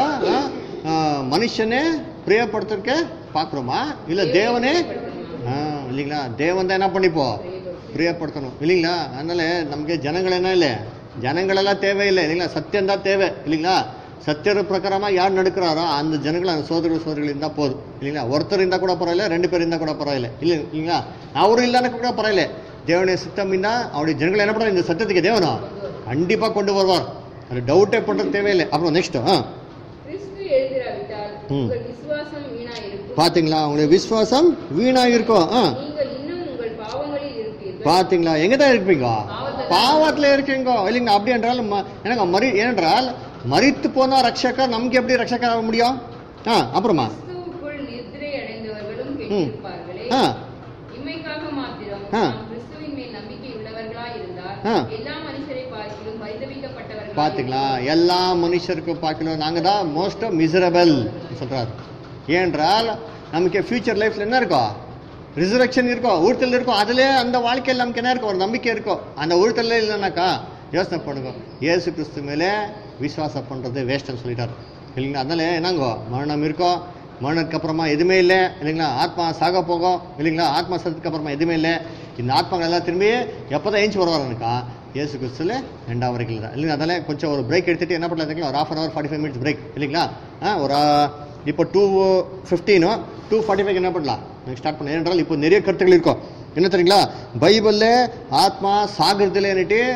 நாங்கள் மனுஷனே பிரியப்படுத்துறக்க பார்க்குறோமா இல்லை தேவனே ஆ, இல்லைங்களா தேவன் தான் என்ன பண்ணிப்போம் பிரியப்படுத்தணும் இல்லைங்களா அதனால நமக்கு ஜனங்கள் என்ன இல்லை ஜனங்களெல்லாம் தேவையில்லை இல்லைங்களா சத்தியம் தான் தேவை இல்லைங்களா சத்திய பிரகாரமா யார் நடக்கிறாரோ அந்த ஜனங்கள் அந்த சோதர சோதரிகள் இருந்தால் போதும் இல்லைங்களா ஒருத்தர் இருந்தால் கூட பரவாயில்ல ரெண்டு பேர் இருந்தால் கூட பரவாயில்ல இல்லை இல்லைங்களா அவரும் இல்லைன்னா கூட பரவாயில்ல தேவனுடைய சித்தம் இருந்தா அவருடைய ஜனங்கள் என்ன பண்ணுறாங்க இந்த சத்தியத்துக்கு தேவனா கண்டிப்பாக கொண்டு வருவார் அது டவுட்டே பண்ணுறது தேவையில்லை அப்புறம் நெக்ஸ்ட் ஆ கிறிஸ்து எழுந்திராவிட்டால் ம். உங்கள் விசுவாசம் வீணாயிருக்கும் பார்த்தீங்களா உங்களுடைய விசுவாசம் வீணாக இருக்கும் ஆ நீங்கள் இன்னும் உங்கள் பாவங்களில் இருப்பீர்கள் பாத்தீங்களா எங்க தான் இருப்பீங்க பாவத்துல- பாவத்துல இருக்கீங்க இல்லைங்க அப்படி என்றால் ம- எனக்கு மறி ஏனென்றால் மறித்து போனா ரட்சகர் நமக்கு எப்படி ரட்சகர் ஆக முடியும் ஆ அப்புறமா கிறிஸ்துவுக்குள் நித்திரை அடைந்தவர்களும் ம். கெட்டிருப்பார்களே ஆ இம்மைக்காக மாத்திரம் ஆ. நாம் கிறிஸ்துவின் மேல் நம்பிக்கை உள்ளவர்களாய் இருந்தால் ஆ. எல்லா மனுஷரை பார்க்கிலும் பரிதவிக்கப்பட்டவர்களாய் பாத்தீங்களா எல்லா மனுஷருக்கும் பார்க்கணும் நாங்க தான் மோஸ்ட் மிசரபிள் சொல்றாரு ஏனென்றால் நமக்கு ஃபியூச்சர் லைஃப்ல என்ன இருக்கும் ரிசரக்ஷன் இருக்கும் ஊழ்த்தல் இருக்கும் அதுல அந்த வாழ்க்கையில் நமக்கு என்ன இருக்கும் ஒரு நம்பிக்கை இருக்கும் அந்த ஊழ்த்தல்ல இல்லைனாக்கா யோசனை பண்ணுங்க இயேசு கிறிஸ்து மேலே விசுவாசம் பண்றது வேஸ்ட்னு சொல்லிட்டாரு இல்லைங்களா அதனால என்னங்கோ மரணம் இருக்கும் மரணத்துக்கு அப்புறமா எதுவுமே இல்லை இல்லைங்களா ஆத்மா சாக போகும் இல்லைங்களா ஆத்மா சத்துக்கு அப்புறமா எதுவுமே இல்லை இந்த ஆத்மாங்கள் எல்லாம் திரும்பி எப்போதான் ஏஞ்சி வருவாருக்கா இயேசு கிறிஸ்துல ரெண்டாம் வரைக்கும் தான் இல்லைங்களா அதனால கொஞ்சம் ஒரு பிரேக் எடுத்துட்டு என்ன பண்ணலாம் தெரியுங்களா ஒரு half an hour forty five minutes break இல்லைங்களா ஆ ஒரு இப்போ டூ ஃபிஃப்டீனோ டூ ஃபார்ட்டி ஃபைவ் என்ன பண்ணலாம் நீங்கள் ஸ்டார்ட் பண்ண ஏனென்றால் இப்போ நிறைய கருத்துக்கள் இருக்கும் என்ன தெரியுங்களா பைபிளில் ஆத்மா சாகிறதுல என்னட்டு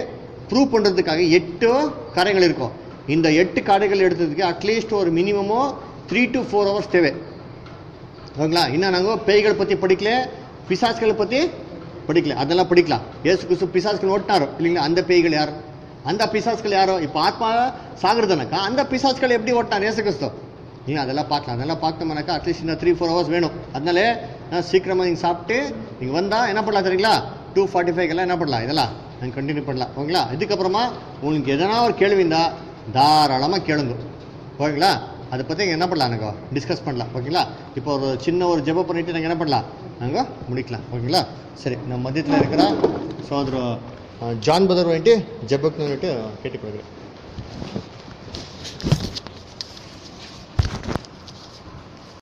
ப்ரூவ் பண்ணுறதுக்காக எட்டு காரியங்கள் இருக்கும் இந்த எட்டு காரியங்கள் எடுத்ததுக்கு அட்லீஸ்ட் ஒரு மினிமமோ த்ரீ டு ஃபோர் ஹவர்ஸ் தேவை ஓகேங்களா இன்னும் நாங்கள் பேய்கள் பற்றி படிக்கல பிசாசுகளை பற்றி படிக்கல அதெல்லாம் படிக்கலாம் ஏசு கிறிஸ்து பிசாசுகள் ஓட்டினாரோ இல்லைங்களா அந்த பேய்கள் யார் அந்த பிசாசுகள் யாரோ இப்போ ஆத்மா சாகுறதுனாக்கா அந்த பிசாசுகள் எப்படி ஓட்டினார் ஏசு கிறிஸ்து நீங்கள் அதெல்லாம் பார்க்கலாம் அதெல்லாம் பார்த்தோம்னாக்கா அட்லீஸ்ட் இன்னும் த்ரீ ஃபோர் ஹவர்ஸ் வேணும் அதனாலே நான் சீக்கிரமாக நீங்கள் சாப்பிட்டு நீங்கள் வந்தால் என்ன பண்ணலாம் தெரியுங்களா டூ ஃபார்ட்டி ஃபைவ்க்கெல்லாம் என்ன பண்ணலாம் இதெல்லாம் நாங்கள் கண்டினியூ பண்ணலாம் ஓகேங்களா இதுக்கப்புறமா உங்களுக்கு எதனா ஒரு கேள்வி இருந்தால் தாராளமாக கேளுங்க ஓகேங்களா அதை பற்றி என்ன பண்ணலாம் நாங்கள் டிஸ்கஸ் பண்ணலாம் ஓகேங்களா இப்போ ஒரு சின்ன ஒரு ஜெபம் பண்ணிட்டு நாங்கள் என்ன பண்ணலாம் நாங்கள் முடிக்கலாம் ஓகேங்களா சரி நம்ம மத்தியத்தில் இருக்கிற சோதர ஜான் பதர் வந்துட்டு ஜெபக்கு வந்துட்டு கேட்டுக்கொள்கிறேன்